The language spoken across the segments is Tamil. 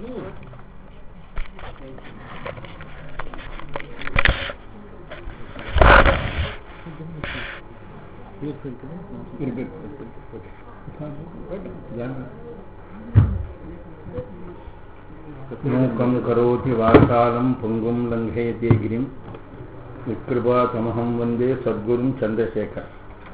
இருக்கு மூக்கம் கரோதி வாசாலம் பொங்கும் லங்கயத்தே கிரிம் விக்ருபா தமகம் வந்தே சத்குரும் சந்திரசேகர்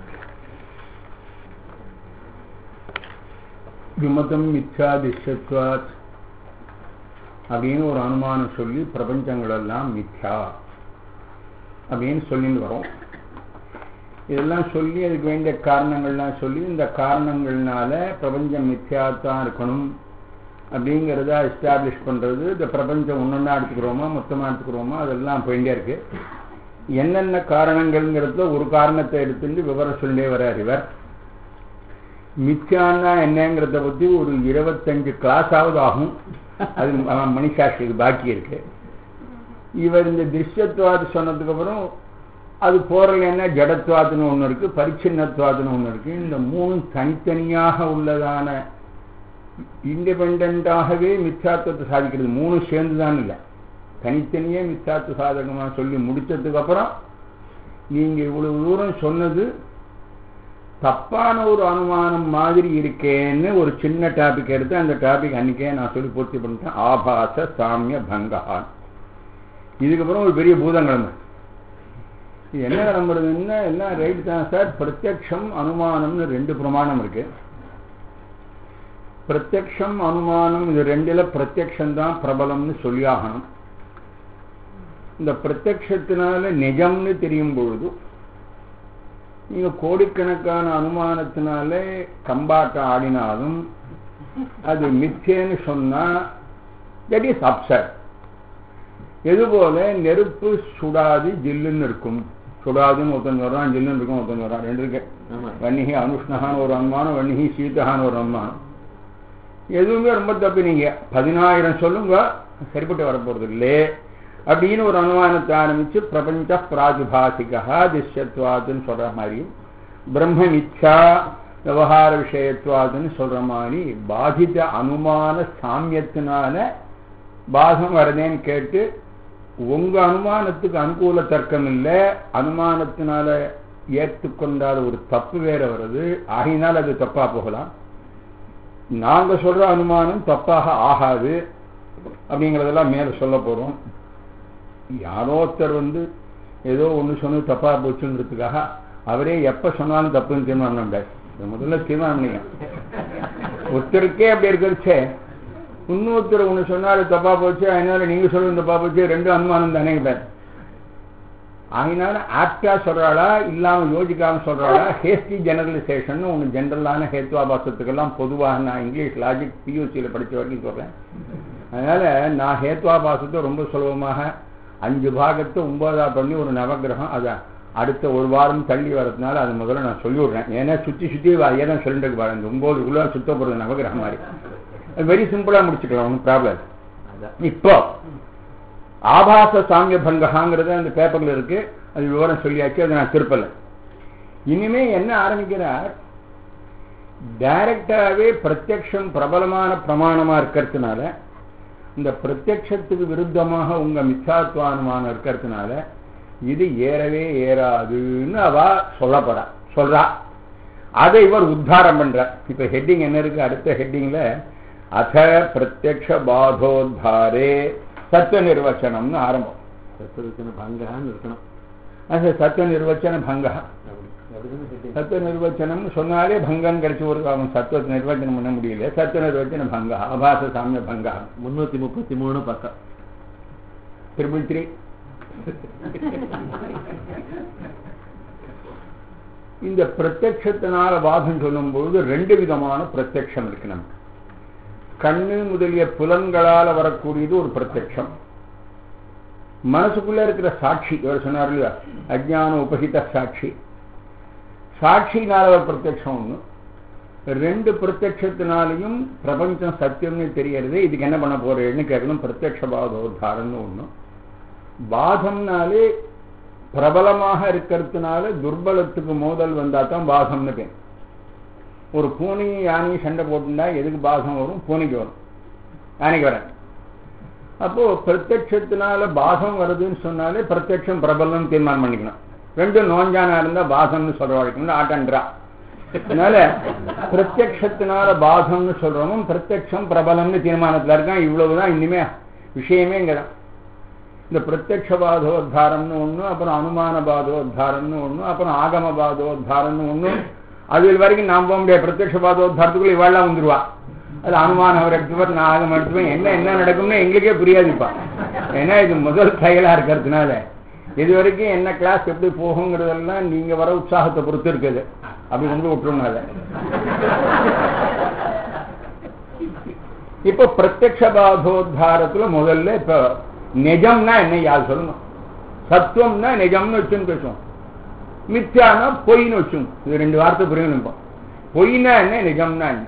விமதம் மித்யா திஷ்யத்வாத் அப்படின்னு ஒரு அனுமானம் சொல்லி பிரபஞ்சங்கள் எல்லாம் மித்யா அப்படின்னு சொல்லிட்டு வரோம் இதெல்லாம் சொல்லி அதுக்கு வேண்டிய காரணங்கள்லாம் சொல்லி இந்த காரணங்கள்னால பிரபஞ்சம் மித்யாத்தான் இருக்கணும் அப்படிங்கிறத எஸ்டாப்ளிஷ் பண்ணுறது இந்த பிரபஞ்சம் ஒன்றொன்னா எடுத்துக்கிறோமா மொத்தமாக எடுத்துக்கிறோமா அதெல்லாம் போயிட்டே இருக்கு என்னென்ன காரணங்கள்ங்கிறதுல ஒரு காரணத்தை எடுத்துட்டு விவரம் சொல்லிட்டே வர்றார் இவர் மித்யான்னா என்னங்கிறத பற்றி ஒரு இருபத்தஞ்சு கிளாஸாவது ஆகும் அது மணிசாட்சிக்கு பாக்கி இருக்கு இவர் இந்த திருஷ்யத்துவாது சொன்னதுக்கு அப்புறம் அது போறலைன்னா ஜடத்துவாதுன்னு ஒன்று இருக்கு பரிச்சின்னத்துவாதுன்னு ஒன்று இருக்கு இந்த மூணு தனித்தனியாக உள்ளதான இண்டிபெண்டாகவே மிச்சாத்துவத்தை சாதிக்கிறது மூணு சேர்ந்து தான் இல்லை தனித்தனியே மிச்சாத்து சாதகமாக சொல்லி முடிச்சதுக்கு அப்புறம் நீங்க இவ்வளவு தூரம் சொன்னது தப்பான ஒரு அனுமானம் மாதிரி இருக்கேன்னு ஒரு சின்ன டாபிக் எடுத்து அந்த டாபிக் அன்னைக்கே நான் சொல்லி பூர்த்தி பண்ணிட்டேன் ஆபாச சாமிய பங்கஹான் இதுக்கப்புறம் ஒரு பெரிய பூதங்கிழமை இது என்ன கிளம்புறதுன்னா எல்லாம் ரைட் தான் சார் பிரத்யக்ஷம் அனுமானம்னு ரெண்டு பிரமாணம் இருக்கு பிரத்யக்ஷம் அனுமானம் இது ரெண்டுல பிரத்யக்ஷம் தான் பிரபலம்னு சொல்லியாகணும் இந்த பிரத்யக்ஷத்தினால நிஜம்னு தெரியும் பொழுது நீங்க கோடிக்கணக்கான அனுமானத்தினால கம்பாட்டம் ஆடினாலும் அது மிச்சேன்னு சொன்னா தட் இஸ் அப்செட் எது போல நெருப்பு சுடாது ஜில்லுன்னு இருக்கும் சுடாதுன்னு ஒருத்தன் வர்றான் ஜில்லுன்னு இருக்கும் ஒருத்தன் வர்றான் ரெண்டு இருக்கு வன்னிகி அனுஷ்ணகான்னு ஒரு அனுமானம் வன்னிகி சீதகான்னு ஒரு அனுமானம் எதுவுமே ரொம்ப தப்பு நீங்க பதினாயிரம் சொல்லுங்க சரிப்பட்டு வரப்போறது இல்லை அப்படின்னு ஒரு அனுமானத்தை ஆரம்பிச்சு பிரபஞ்ச பிராதிபாசிகா திஷ்யத்வாதுன்னு சொல்ற மாதிரியும் பிரம்ம மிச்சா விவகார விஷயத்வாதுன்னு சொல்ற மாதிரி பாதித அனுமான சாமியத்தினால பாகம் வருதேன்னு கேட்டு உங்க அனுமானத்துக்கு அனுகூல தர்க்கம் இல்லை அனுமானத்தினால ஏற்றுக்கொண்டாத ஒரு தப்பு வேற வருது ஆகினால் அது தப்பா போகலாம் நாங்க சொல்ற அனுமானம் தப்பாக ஆகாது அப்படிங்கறதெல்லாம் மேல சொல்ல போறோம் யாரோ ஒருத்தர் வந்து ஏதோ ஒன்று சொன்னது தப்பா போச்சுன்றதுக்காக அவரே எப்ப சொன்னாலும் தப்புன்னு தீர்மானம் பண்ணார் முதல்ல தீர்மானம் பண்ணிங்க ஒருத்தருக்கே அப்படி இருக்கிறச்சே இன்னொருத்தர் ஒன்று சொன்னாரு தப்பா போச்சு அதனால நீங்க சொல்றது தப்பா போச்சு ரெண்டும் அனுமானம் தானே பேர் அதனால ஆக்டா சொல்றாளா இல்லாம யோசிக்காம சொல்றாளா ஹேஸ்டி ஜெனரலைசேஷன் ஒன்று ஜென்ரலான ஹேத்வாபாசத்துக்கெல்லாம் பொதுவாக நான் இங்கிலீஷ் லாஜிக் பியூசியில் படிச்ச வரைக்கும் சொல்றேன் அதனால நான் ஹேத்வாபாசத்தை ரொம்ப சுலபமாக அஞ்சு பாகத்தை ஒன்பதா பண்ணி ஒரு நவகிரகம் அதை அடுத்த ஒரு வாரம் தள்ளி வரதுனால அது முதல்ல நான் சொல்லி விடுறேன் ஏன்னா சுத்தி சுத்தி அதே தான் சொல்லிட்டு இருக்கு பாருங்க ஒன்பது உள்ள சுத்த போறது நவகிரகம் மாதிரி வெரி சிம்பிளா முடிச்சுக்கலாம் ஒன்றும் ப்ராப்ளம் இப்போ ஆபாச சாமிய பங்ககாங்கிறது அந்த பேப்பர்ல இருக்கு அது விவரம் சொல்லியாச்சு அதை நான் திருப்பல இனிமே என்ன ஆரம்பிக்கிறார் டைரக்டாவே பிரத்யக்ஷம் பிரபலமான பிரமாணமா இருக்கிறதுனால இந்த பிரத்யக்ஷத்துக்கு விருத்தமாக உங்க மிச்சாத்வானுமானம் இருக்கிறதுனால இது ஏறவே ஏறாதுன்னு அவ சொல்ல போறா சொல்றா அதை இவர் உத்தாரம் பண்றார் இப்ப ஹெட்டிங் என்ன இருக்கு அடுத்த ஹெட்டிங்ல அத பிரத்யக்ஷ பாதோத்தாரே சத்துவ நிர்வச்சனம்னு ஆரம்பம் சத்துவத்தின பங்கான்னு இருக்கணும் அது சத்துவ நிர்வச்சன பங்கா சத்துவ நிர்வச்சனம்னு சொன்னாலே பங்கம் கிடைச்சி ஒரு அவன் சத்துவத்தை நிர்வச்சனம் பண்ண முடியல சத்துவ நிர்வச்சன பங்கா ஆபாச சாமிய பங்கா முன்னூத்தி முப்பத்தி மூணு பக்கம் ட்ரிபிள் த்ரீ இந்த பிரத்யக்ஷத்தினால வாதம் சொல்லும் பொழுது ரெண்டு விதமான பிரத்யக்ஷம் இருக்கு நமக்கு கண்ணு முதலிய புலன்களால வரக்கூடியது ஒரு பிரத்யக்ஷம் மனசுக்குள்ள இருக்கிற சாட்சி இவர் சொன்னார் இல்லையா அஜான உபகித சாட்சி சாட்சினால ஒரு பிரத்யக்ஷம் ஒண்ணு ரெண்டு பிரத்யக்ஷத்தினாலையும் பிரபஞ்சம் சத்தியம்னு தெரியறது இதுக்கு என்ன பண்ண போறேன்னு கேட்கணும் பிரத்யக்ஷ பாதோத்தாரன்னு ஒண்ணு பாதம்னாலே பிரபலமாக இருக்கிறதுனால துர்பலத்துக்கு மோதல் வந்தா தான் பாதம்னு பேர் ஒரு பூனையும் யானையும் சண்டை போட்டுண்டா எதுக்கு பாகம் வரும் பூனைக்கு வரும் யானைக்கு வரேன் அப்போ பிரத்யட்சத்தினால பாசம் வருதுன்னு சொன்னாலே பிரத்யட்சம் பிரபலம் தீர்மானம் பண்ணிக்கணும் ரெண்டும் நோஞ்சானா இருந்தா பாசம்னு சொல்ற வழக்கம் ஆட்டன்றா அதனால பிரத்யட்சத்தினால பாசம்னு சொல்றவங்க பிரத்யட்சம் பிரபலம்னு தீர்மானத்துல இருக்கான் இவ்வளவுதான் இனிமே விஷயமே இங்கதான் இந்த பிரத்யக்ஷ பாதோத்தாரம்னு ஒண்ணு அப்புறம் அனுமான பாதோத்தாரம்னு ஒண்ணு அப்புறம் ஆகம பாதோத்தாரம்னு ஒண்ணு அது வரைக்கும் நான் போக முடியாது பிரத்யக்ஷ பாதோத்தாரத்துக்குள்ள இவாள்லாம் வந்துருவா அது அனுமானம் அவர் எடுத்துவார் நான் ஆகமம் எடுத்துவேன் என்ன என்ன நடக்கும்னு எங்களுக்கே புரியாதுப்பா ஏன்னா இது முதல் செயலா இருக்கிறதுனால இது வரைக்கும் என்ன கிளாஸ் எப்படி போகுங்கிறதெல்லாம் நீங்க வர உற்சாகத்தை பொறுத்து இருக்குது அப்படி கொண்டு விட்டுருணும் அதை இப்ப பிரத்யக்ஷ பாதோத்தாரத்துல முதல்ல இப்ப நிஜம்னா என்ன யார் சொல்லணும் சத்துவம்னா நிஜம்னு வச்சுன்னு பேசுவோம் மித்யானா பொய்ன்னு வச்சுங்க இது ரெண்டு வார்த்தை புரியணும் இப்போ பொய்னா என்ன நிஜம்னா என்ன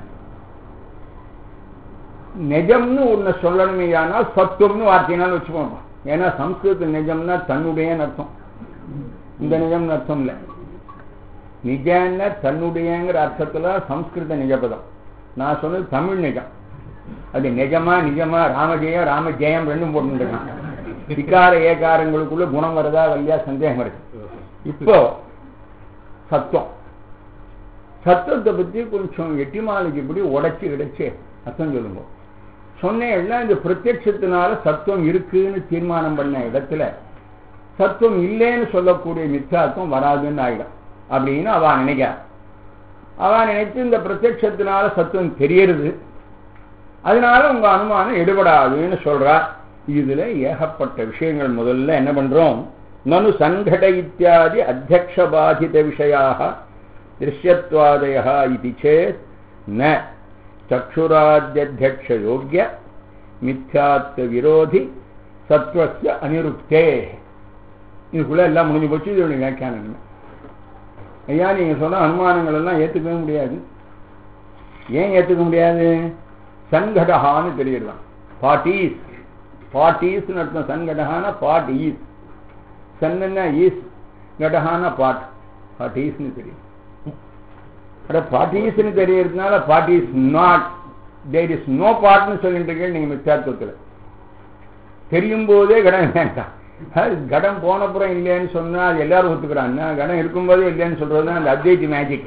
நிஜம்னு ஒண்ணு சொல்லணுமே ஆனால் சத்துவம்னு வார்த்தையினாலும் வச்சுக்கோங்க ஏன்னா சம்ஸ்கிருத நிஜம்னா தன்னுடைய அர்த்தம் இந்த நிஜம்னு அர்த்தம் இல்லை நிஜன்னா தன்னுடையங்கிற அர்த்தத்துல சம்ஸ்கிருத நிஜபதம் நான் சொன்னது தமிழ் நிஜம் அது நிஜமா நிஜமா ராமஜெயம் ராமஜெயம் ரெண்டும் போட்டுருக்கான் விகார ஏகாரங்களுக்குள்ள குணம் வருதா வல்லையா சந்தேகம் இருக்கு இப்போ சத்தம் சத்தத்தை பத்தி கொஞ்சம் எட்டிமாலைக்கு இப்படி உடைச்சு இடைச்சு அர்த்தம் சொல்லுங்க சொன்னேன்னா இந்த பிரத்யட்சத்தினால சத்துவம் இருக்குன்னு தீர்மானம் பண்ண இடத்துல சத்துவம் இல்லைன்னு சொல்லக்கூடிய மித்தார்த்தம் வராதுன்னு ஆயிடும் அப்படின்னு அவ நினைக்க அவ நினைத்து இந்த பிரத்யட்சத்தினால சத்துவம் தெரியறது அதனால உங்க அனுமானம் எடுபடாதுன்னு சொல்றா இதுல ஏகப்பட்ட விஷயங்கள் முதல்ல என்ன பண்றோம் நனு சங்கட இத்தியாதி அத்தியக்ஷ பாதித விஷயாக திருஷ்யத்வாதய இது சேத் ந சக்ஷுராத்யத்தியக்ஷ யோக்கிய மித்யாத்வ விரோதி சத்வஸ்ய அனிருக்தே இதுக்குள்ள எல்லாம் முடிஞ்சு போச்சு இதோட வியாக்கியானம் ஐயா நீங்க சொன்ன அனுமானங்கள் எல்லாம் ஏத்துக்கவே முடியாது ஏன் ஏத்துக்க முடியாது சங்கடஹான்னு தெரியுதுதான் பாட்டீஸ் பாட்டீஸ்னு அர்த்தம் சங்கடஹான பாட் ஈஸ் சன்னா ஈஸ் கடஹான பாட் பாட்டீஸ்னு தெரியும் அட பாட்டீஸ்னு தெரியறதுனால pot is not there is no பாட்னு சொல்லிட்டு இருக்கீங்க நீங்க மிச்சாத்துவத்தில் தெரியும் போதே கடம் வேண்டாம் கடம் போனப்புறம் இல்லைன்னு சொன்னா அது எல்லாரும் ஒத்துக்கிறாங்க கடம் இருக்கும்போதே இல்லைன்னு சொல்றது அந்த அத்வைத்தி மேஜிக்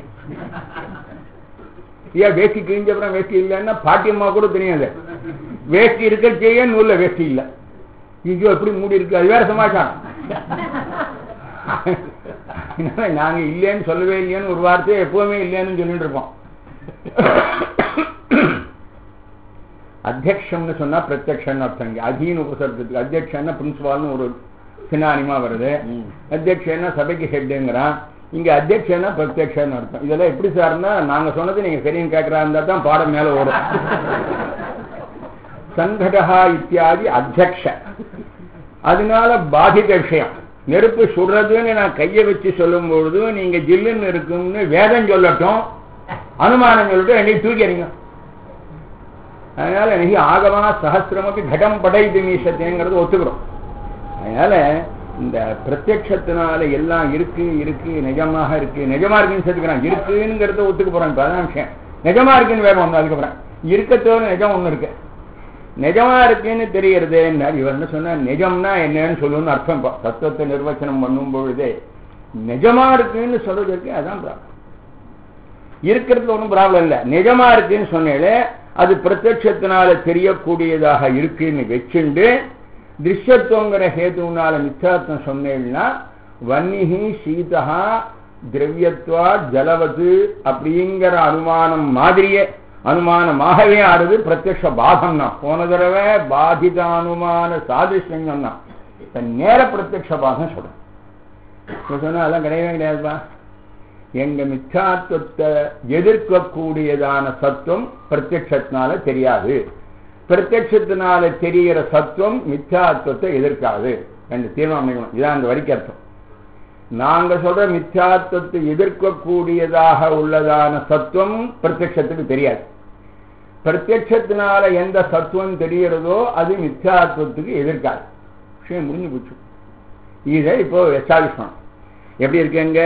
ஏன் வேஷ்டி கிழிஞ்சப்புறம் வேஷ்டி இல்லைன்னா பாட்டியம்மா கூட தெரியாது வேஷ்டி இருக்க செய்ய நூல்ல வேஷ்டி இல்லை ஐயோ எப்படி மூடி இருக்கு அது வேற சமாச்சாரம் நாங்க இல்லைன்னு சொல்லவே இல்லைன்னு ஒரு வார்த்தையை எப்பவுமே இல்லைன்னு சொல்லிட்டு இருப்போம் அத்தியக்ஷம்னு சொன்னா பிரத்யக்ஷன் அர்த்தம் அதீன உபசர்க்கத்துக்கு அத்தியக்ஷன்னா பிரின்சிபால்னு ஒரு சினானிமா வருது அத்தியக்ஷன்னா சபைக்கு ஹெட்டுங்கிறான் இங்க அத்தியக்ஷன்னா பிரத்யக்ஷன்னு அர்த்தம் இதெல்லாம் எப்படி சார்னா நாங்க சொன்னது நீங்க சரின்னு கேட்கறா இருந்தா தான் பாடம் மேல ஓடும் சங்கடஹா இத்தியாதி அத்தியக்ஷ அதனால பாதித விஷயம் நெருப்பு சுடுறதுன்னு நான் கையை வச்சு சொல்லும் பொழுது நீங்க ஜில்லுன்னு இருக்கும்னு வேதம் சொல்லட்டும் அனுமானம் சொல்லட்டும் என்னை தூக்கிறீங்க அதனால எனக்கு ஆகவா சகசிரமப்பி கடம் படைத்து மீசத்தேங்கிறது ஒத்துக்கிறோம் அதனால இந்த பிரத்யட்சத்தினால எல்லாம் இருக்கு இருக்கு நிஜமாக இருக்கு நிஜமா இருக்குன்னு சேர்த்துக்கிறான் இருக்குங்கிறத ஒத்துக்க போறான் இப்ப அதான் விஷயம் நிஜமா இருக்குன்னு வேற ஒண்ணு அதுக்கப்புறம் இருக்கத்தோட நிஜம் ஒண்ணு இருக்கு நிஜமா இருக்குன்னு தெரியறது இவர் என்ன சொன்னா நிஜம்னா என்னன்னு சொல்லணும்னு அர்த்தம் தத்துவத்தை நிர்வச்சனம் பண்ணும் பொழுதே நிஜமா இருக்குன்னு சொல்றதுக்கு அதான் ப்ராப்ளம் இருக்கிறதுல ஒன்றும் ப்ராப்ளம் இல்லை நிஜமா இருக்குன்னு சொன்னாலே அது பிரத்யட்சத்தினால தெரியக்கூடியதாக இருக்குன்னு வச்சுண்டு திருஷ்யத்துவங்கிற ஹேதுனால மிச்சார்த்தம் சொன்னேன்னா வன்னிகி சீதா திரவியத்வா ஜலவது அப்படிங்கிற அனுமானம் மாதிரியே அனுமானமாகவே ஆறுது பிரத்யக்ஷ பாதம்னா போன தடவை பாதித அனுமான சாதிஷ்யங்கம்னா இப்ப நேர பிரத்யக்ஷ பாதம் சொல்றேன் சொன்னா அதெல்லாம் கிடையவே கிடையாதுப்பா எங்க மிச்சாத்துவத்தை எதிர்க்கக்கூடியதான சத்துவம் பிரத்யட்சத்தினால தெரியாது பிரத்யட்சத்தினால தெரிகிற சத்துவம் மித்யாத்துவத்தை எதிர்க்காது என்று தீர்மானம் இதான் அந்த வரிக்கு அர்த்தம் நாங்க சொல்ற மித்யாத்துவத்தை எதிர்க்கக்கூடியதாக உள்ளதான சத்துவம் பிரத்யட்சத்துக்கு தெரியாது பிரத்யட்சத்தினால எந்த சத்துவம் தெரிகிறதோ அது மித்யாத்துவத்துக்கு எதிர்க்காது விஷயம் முடிஞ்சு போச்சு இதை இப்போ எஸ்டாலிஷ் பண்ணணும் எப்படி இருக்குங்க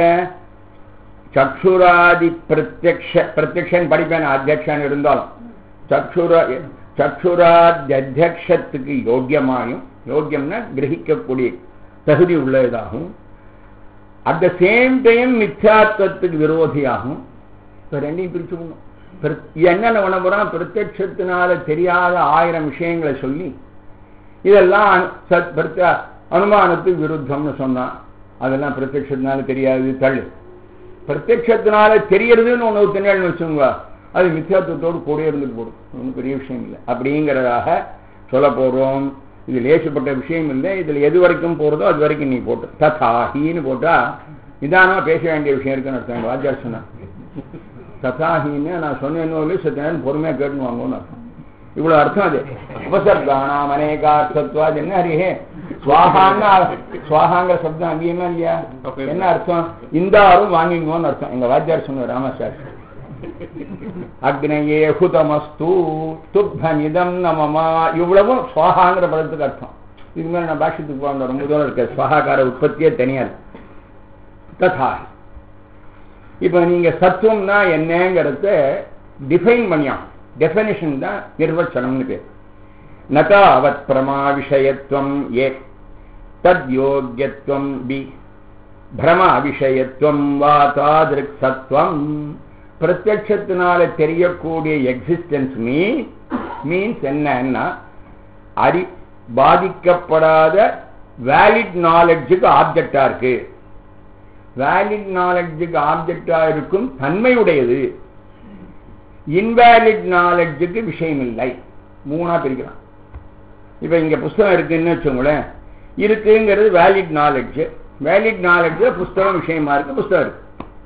சக்ஷுராதி பிரத்யக்ஷ பிரத்யக்ஷன் படிப்பேன் அத்தியக்ஷன் இருந்தாலும் சக்ஷுர சக்ஷுராத்தியத்தியக்ஷத்துக்கு யோக்கியமாயும் யோக்கியம்னா கிரகிக்கக்கூடிய தகுதி உள்ளதாகும் அட் த சேம் டைம் மித்யாத்வத்துக்கு விரோதியாகும் இப்போ ரெண்டையும் பிரிச்சுக்கணும் என்னென்ன பண்ண போறான் பிரத்யட்சத்தினால தெரியாத ஆயிரம் விஷயங்களை சொல்லி இதெல்லாம் சத் பிரத்ய அனுமானத்துக்கு விருத்தம்னு சொன்னான் அதெல்லாம் பிரத்யட்சத்தினால தெரியாது தள்ளு பிரத்யட்சத்தினால தெரியறதுன்னு ஒன்று திணல்னு வச்சுங்க அது மித்யாத்துவத்தோடு கூட இருந்துட்டு போடும் ஒன்றும் பெரிய விஷயம் இல்லை அப்படிங்கிறதாக சொல்ல போகிறோம் இது லேசுப்பட்ட விஷயம் இல்லை இதில் எது வரைக்கும் போகிறதோ அது வரைக்கும் நீ போட்டு ததாஹின்னு போட்டால் நிதானமாக பேச வேண்டிய விஷயம் இருக்குன்னு அர்த்தம் எங்கள் வாத்தியார் சொன்னான் ததாஹின்னு நான் சொன்னேன்னு சத்த நேரம் பொறுமையாக கேட்டுன்னு வாங்கன்னு அர்த்தம் இவ்வளோ அர்த்தம் அது உபசர்கானாம் அநேகார்த்தத்வாது என்ன ஹரிஹே சுவாகான்னா சுவாகாங்கிற சப்தம் அங்கேயுமே இல்லையா என்ன அர்த்தம் இந்தாரும் வாங்கிங்கோன்னு அர்த்தம் எங்க வாத்தியார் சொன்னார் ராமசாஸ்திரி அக்னையே ஹுதமஸ்து துப்தனிதம் நமமா இவ்வளவும் சுவாகாங்கிற பதத்துக்கு அர்த்தம் இதுக்கு மேலே நான் பாஷ்யத்துக்கு போக ரொம்ப தூரம் இருக்க சுவாகார உற்பத்தியே தனியாது ததா இப்போ நீங்க சத்துவம்னா என்னங்கிறத டிஃபைன் பண்ணியான் டெஃபினிஷன் தான் நிர்வச்சனம்னு பேர் நதாவத் பிரமா விஷயத்துவம் ஏ தத் யோக்கியத்துவம் பி பிரமா விஷயத்துவம் வா தாதிருக் சத்துவம் பிரத்யட்சத்தினால தெரியக்கூடிய எக்ஸிஸ்டன்ஸ் மீ மீன்ஸ் என்னன்னா அறி பாதிக்கப்படாத வேலிட் நாலெட்ஜுக்கு ஆப்ஜெக்டா இருக்கு வேலிட் நாலெட்ஜுக்கு ஆப்ஜெக்டா இருக்கும் தன்மையுடையது இன்வேலிட் நாலெட்ஜுக்கு விஷயம் இல்லை மூணா பிரிக்கலாம் இப்ப இங்க புஸ்தகம் இருக்குன்னு வச்சுங்களேன் இருக்குங்கிறது வேலிட் நாலெட்ஜ் வேலிட் நாலெட்ஜ் புஸ்தகம் விஷயமா இருக்கு புஸ்தகம் இருக்கு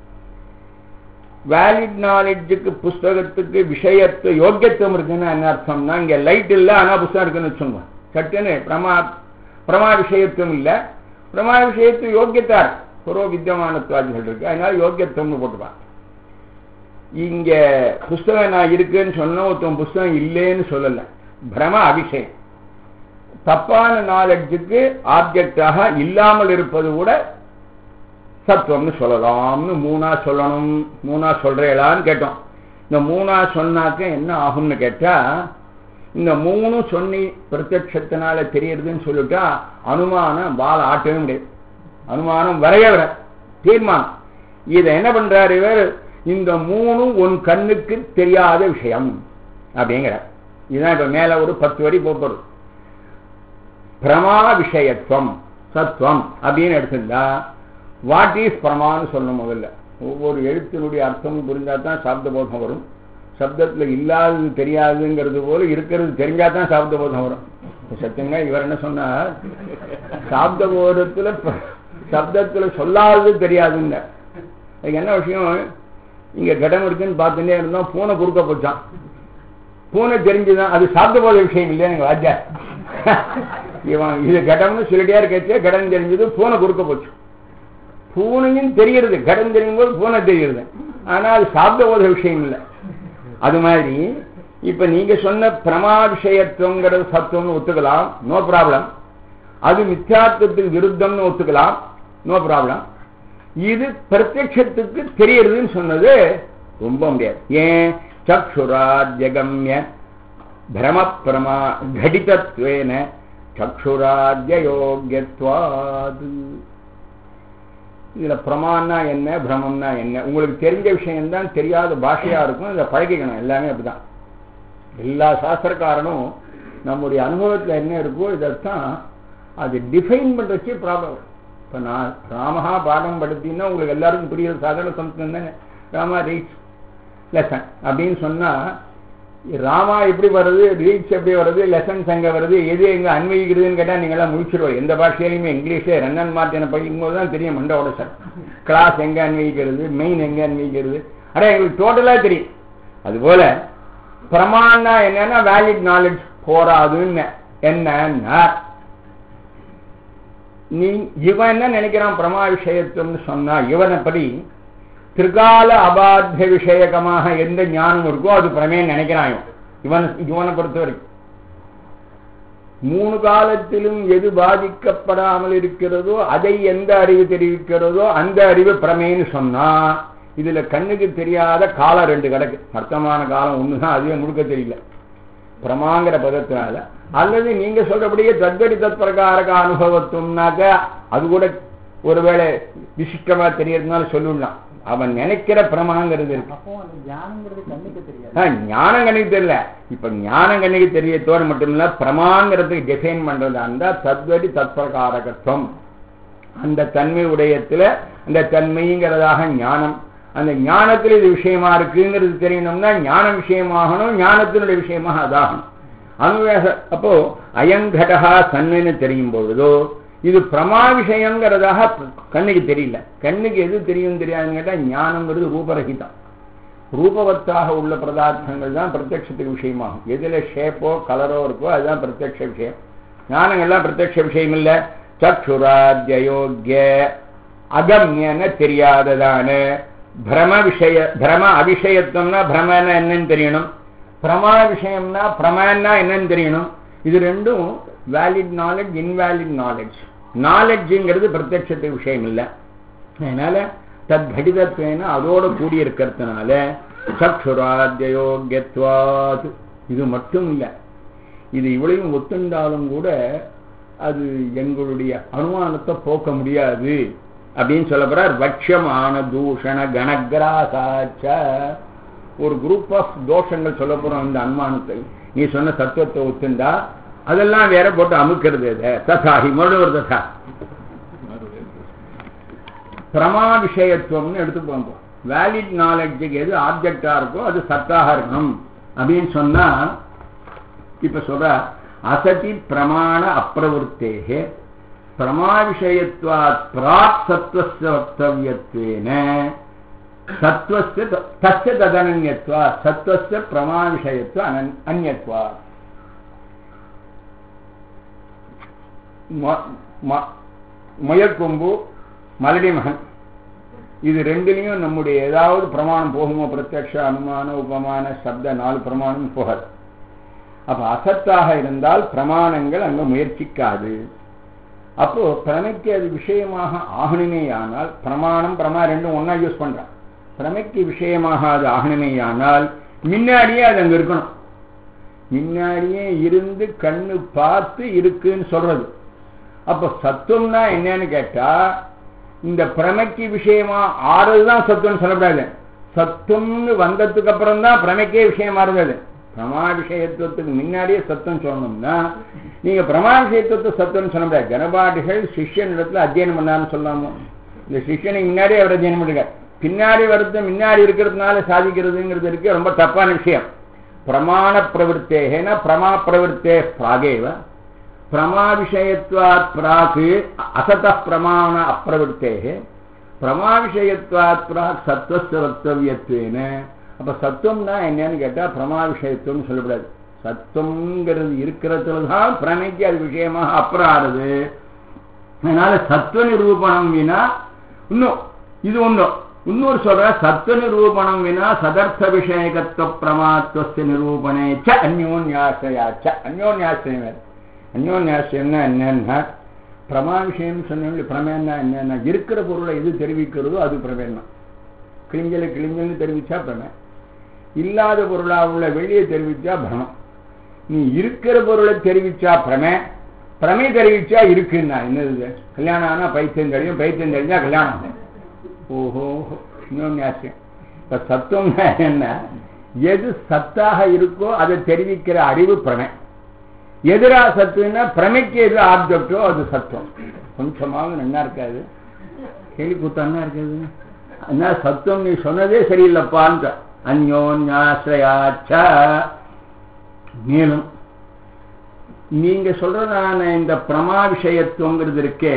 வேலிட் நாலெட்ஜுக்கு புஸ்தகத்துக்கு விஷயத்து யோக்கியத்துவம் இருக்குன்னு என்ன அர்த்தம்னா இங்க லைட் இல்லை ஆனா புஸ்தகம் இருக்குன்னு வச்சுங்க சட்டுன்னு பிரமா பிரமா விஷயத்துவம் இல்லை பிரமா விஷயத்து யோக்கியத்தா இருக்கு புரோ வித்தியமானத்துவாதிகள் இருக்கு அதனால யோக்கியத்துவம்னு போட்டுப்பான் இங்க புஸ்தகம் நான் இருக்குன்னு சொன்ன ஒருத்தன் புஸ்தகம் இல்லைன்னு சொல்லல பிரம அபிஷேகம் தப்பான நாலெட்ஜுக்கு ஆப்ஜெக்டாக இல்லாமல் இருப்பது கூட சத்துவம்னு சொல்லலாம்னு மூணா சொல்லணும் மூணா சொல்றேலான்னு கேட்டோம் இந்த மூணா சொன்னாக்க என்ன ஆகும்னு கேட்டா இந்த மூணு சொன்னி பிரத்யட்சத்தினால தெரியறதுன்னு சொல்லிட்டா அனுமானம் வாழ ஆட்டவே முடியாது அனுமானம் வரைய விட தீர்மானம் இதை என்ன பண்றாரு இவர் இந்த மூணும் உன் கண்ணுக்கு தெரியாத விஷயம் அப்படிங்கிற இதுதான் இப்ப மேல ஒரு பத்து வரி போப்படும் பிரமா விஷயத்துவம் சத்துவம் அப்படின்னு எடுத்திருந்தா வாட் இஸ் பிரமான்னு சொல்லணும் முதல்ல ஒவ்வொரு எழுத்தினுடைய அர்த்தமும் புரிஞ்சா தான் சாப்த போதம் வரும் சப்தத்துல இல்லாதது தெரியாதுங்கிறது போல இருக்கிறது தெரிஞ்சா தான் சாப்த போதம் வரும் சத்தியங்க இவர் என்ன சொன்னார் சாப்த போதத்துல சப்தத்துல சொல்லாதது தெரியாதுங்க அதுக்கு என்ன விஷயம் இங்க கடம் இருக்குன்னு பார்த்துட்டே இருந்தோம் பூனை குறுக்க போச்சான் பூனை தெரிஞ்சுதான் அது சாப்பிட போத விஷயம் இல்லையா எங்க வாத்தியா இவன் இது கடம்னு சொல்லிட்டே இருக்கச்சே கடன் தெரிஞ்சது பூனை குறுக்க போச்சு பூனையும் தெரியறது கடன் தெரியும் போது பூனை தெரியுது ஆனா அது சாப்பிட போத விஷயம் இல்லை அது மாதிரி இப்ப நீங்க சொன்ன பிரமா விஷயத்துவங்கிறது சத்துவம்னு ஒத்துக்கலாம் நோ ப்ராப்ளம் அது மித்யாத்துவத்துக்கு விருத்தம்னு ஒத்துக்கலாம் நோ ப்ராப்ளம் இது பிரத்யட்சத்துக்கு தெரியறதுன்னு சொன்னது ரொம்ப முடியாது ஏன் சக்ஷுரா ஜெகம்ய பிரம பிரமா கடிதத்வேன சக்ஷுராஜயோக்கியத்வாது இதுல பிரமான்னா என்ன பிரமம்னா என்ன உங்களுக்கு தெரிஞ்ச விஷயம்தான் தெரியாத பாஷையா இருக்கும் இதை பழகிக்கணும் எல்லாமே அப்படிதான் எல்லா சாஸ்திரக்காரனும் நம்முடைய அனுபவத்தில் என்ன இருக்கோ இதைத்தான் அது டிஃபைன் பண்றச்சே ப்ராப்ளம் இப்போ நான் ராமஹா பாடம் படுத்தினா உங்களுக்கு எல்லாருக்கும் புரியுது சாதாரண சம்ஸ்கிருதம் தானே ராமா ரீச் லெசன் அப்படின்னு சொன்னா ராமா எப்படி வருது ரீச் எப்படி வருது லெசன்ஸ் எங்க வருது எது எங்க அன்வயிக்கிறதுன்னு கேட்டா நீங்க எல்லாம் முடிச்சிருவோம் எந்த பாஷையிலுமே இங்கிலீஷே ரன்னன் மார்ட்டினை படிக்கும்போது தான் தெரியும் மண்டோட சார் கிளாஸ் எங்க அன்வயிக்கிறது மெயின் எங்க அன்வயிக்கிறது அட எங்களுக்கு டோட்டலா தெரியும் அதுபோல பிரமாணா என்னன்னா வேலிட் நாலேஜ் போராதுன்னு என்னன்னா நீ இவன் என்ன நினைக்கிறான் பிரமா விஷயத்துவம்னு சொன்னா இவனைப்படி திரிகால அபாத்திய விஷயகமாக எந்த ஞானம் இருக்கோ அது பிரமேன்னு நினைக்கிறான் இவன் இவனை பொறுத்த வரைக்கும் மூணு காலத்திலும் எது பாதிக்கப்படாமல் இருக்கிறதோ அதை எந்த அறிவு தெரிவிக்கிறதோ அந்த அறிவு பிரமேன்னு சொன்னா இதுல கண்ணுக்கு தெரியாத காலம் ரெண்டு கிடக்கு அர்த்தமான காலம் ஒண்ணுதான் அதுவே முழுக்க தெரியல பிரமாங்கிற பதத்தினால அல்லது நீங்க சொல்றபடியே தத்வரி தத் பிரகாரக அனுபவத்துவம்னாக்க அது கூட ஒருவேளை விசிஷ்டமா தெரியறதுனால சொல்லிடலாம் அவன் நினைக்கிற பிரமாங்கிறது இருக்கு அப்போ அந்த ஞானங்கிறது கண்ணுக்கு தெரியாது ஆ, ஞானம் கண்ணுக்கு தெரியல இப்ப ஞானம் கண்ணுக்கு தெரியத்தோடு மட்டும் இல்ல பிரமாங்கிறதுக்கு டிஃபைன் பண்றதா இருந்தா தத்வரி தத்பிரகாரகத்துவம் அந்த தன்மை உடையத்துல அந்த தன்மைங்கிறதாக ஞானம் அந்த ஞானத்துல இது விஷயமா இருக்குங்கிறது தெரியணும்னா ஞான விஷயமாகணும் ஞானத்தினுடைய விஷயமாக அதாகணும் அனுவேச அப்போ அயங்கடகா சன்மைன்னு தெரியும் பொழுதோ இது பிரமா விஷயங்கிறதாக கண்ணுக்கு தெரியல கண்ணுக்கு எது தெரியும் தெரியாதுன்னு கேட்டா ஞானங்கிறது ரூபரகிதம் ரூபவத்தாக உள்ள பதார்த்தங்கள் தான் பிரத்யட்சத்துக்கு விஷயமாகும் எதுல ஷேப்போ கலரோ இருக்கோ அதுதான் பிரத்யட்ச விஷயம் ஞானங்கள்லாம் பிரத்யட்ச விஷயம் இல்ல சக்ஷுராத்யோக்கிய அகம்யன தெரியாததான பிரம விஷய பிரம அபிஷயத்துவம்னா பிரமன்னா என்னன்னு தெரியணும் பிரமா விஷயம்னா பிரமான்னா என்னன்னு தெரியணும் இது ரெண்டும் வேலிட் நாலேஜ் இன்வேலிட் நாலேஜ் நாலேஜ்ங்கிறது பிரத்யட்சத்துக்கு விஷயம் இல்லை அதனால தத் கடிதத்வேன அதோட கூடி இருக்கிறதுனால சக்ஷுராத்யோக்கியத்வாத் இது மட்டும் இல்லை இது இவ்வளையும் ஒத்துண்டாலும் கூட அது எங்களுடைய அனுமானத்தை போக்க முடியாது அப்படின்னு சொல்ல போறார் வட்சமான தூஷண கணகிராசாச்ச ஒரு குரூப் ஆஃப் தோஷங்கள் சொல்ல போறோம் இந்த அனுமானத்தை நீ சொன்ன தத்துவத்தை ஒத்துண்டா அதெல்லாம் வேற போட்டு அமுக்கிறது இதை ததாஹி மறுபடியும் ஒரு ததா பிரமா விஷயத்துவம்னு எடுத்துப்போம் வேலிட் நாலேஜுக்கு எது ஆப்ஜெக்டா இருக்கோ அது சத்தாக இருக்கணும் அப்படின்னு சொன்னா இப்ப சொல்ற அசதி பிரமாண அப்பிரவருத்தேகே பிரமா விஷயத்வாத் பிராக் சத்வஸ்ய வக்தவியத்வேன சத்வஸ்ய த- தஸ்ய ததனன்யத்வா சத்வஸ்ய பிரமா விஷயத்வ அனன் அந்யத்வா ம- ம- முயற்கொம்பு மலடி மகன் இது ரெண்டுலையும் நம்முடைய ஏதாவது பிரமாணம் போகுமோ பிரத்யக்ஷ அனுமான உபமான சப்த நாலு பிரமாணம் போகாது அப்ப அசத்தாக இருந்தால் பிரமாணங்கள் அங்க முயற்சிக்காது அப்போ பிரமைக்கு அது விஷயமாக ஆகணுமேயானால் பிரமாணம் பிரமா ரெண்டும் ஒண்ணா யூஸ் பண்றான் பிரமைக்கு விஷயமாக அது ஆகணுமேயானால் முன்னாடியே அது அங்க இருக்கணும் முன்னாடியே இருந்து கண்ணு பார்த்து இருக்குன்னு சொல்றது அப்ப சத்துவம்னா என்னன்னு கேட்டா இந்த பிரமைக்கு விஷயமா ஆறுதான் சத்துவம் சொல்லக்கூடாது சத்துவம்னு வந்ததுக்கு அப்புறம் தான் பிரமைக்கே விஷயமா இருந்தது பிரமா விஷயத்துவத்துக்கு முன்னாடியே சத்தம் சொல்லணும்னா நீங்க பிரமா விஷயத்துவத்தை சத்தம் சொல்ல முடியாது கனபாடிகள் சிஷ்யனிடத்துல அத்தியனம் பண்ணான்னு சொல்லாமோ இந்த சிஷ்யனுக்கு முன்னாடியே அவர் அத்தியனம் பண்ணுங்க பின்னாடி வருது முன்னாடி இருக்கிறதுனால சாதிக்கிறதுங்கிறது இருக்கு ரொம்ப தப்பான விஷயம் பிரமாண பிரவருத்தேகன பிரமா பிரவருத்தே பிராகேவ பிரமா விஷயத்வாத் பிராக் அசத பிரமாண அப்பிரவருத்தேக பிரமா விஷயத்வாத் பிராக் சத்வஸ்ய வக்தவியத்வேன அப்ப சத்துவம்னா என்னன்னு கேட்டா பிரமா விஷயத்துவம் சொல்லக்கூடாது சத்துவங்கிறது இருக்கிறதுல தான் பிரமைக்கு அது விஷயமாக அப்புறம் ஆறுது அதனால சத்துவ நிரூபணம் வினா இன்னும் இது ஒண்ணும் இன்னொரு சொல்ற சத்துவ நிரூபணம் வினா சதர்த்த விஷயகத்துவ பிரமாத்வஸ்ய நிரூபணே ச அந்யோன்யாசயா ச அந்யோன்யாசிரியம் வேறு அந்யோன்யாசிரியம்னா என்னன்னா பிரமா விஷயம் சொன்ன பிரமேன்னா என்னன்னா இருக்கிற பொருளை எது தெரிவிக்கிறதோ அது பிரமேன்னா கிளிஞ்சல கிளிஞ்சல்னு தெரிவிச்சா பிரமே இல்லாத பொருளா உள்ள வெளியே தெரிவிச்சா பிரமம் நீ இருக்கிற பொருளை தெரிவிச்சா பிரமே பிரமே தெரிவிச்சா இருக்குன்னா என்னது கல்யாணம் ஆனா பைத்தியம் தெரியும் பைத்தியம் தெரிஞ்சா கல்யாணம் ஆகும். ஓஹோ இன்னொன்னு ஆசையம் இப்ப சத்துவம்னா என்ன எது சத்தாக இருக்கோ அதை தெரிவிக்கிற அறிவு பிரமை எதிரா சத்துவம்னா பிரமைக்கு எது ஆப்ஜெக்டோ அது சத்துவம் கொஞ்சமாவது நல்லா இருக்காது கேள்வி கூத்தானா இருக்காது என்ன சத்துவம் நீ சொன்னதே சரியில்லைப்பான்ற அந்யோன்யாசிரயாச்ச மேலும் நீங்க சொல்றதான இந்த பிரமா விஷயத்துவங்கிறது இருக்கே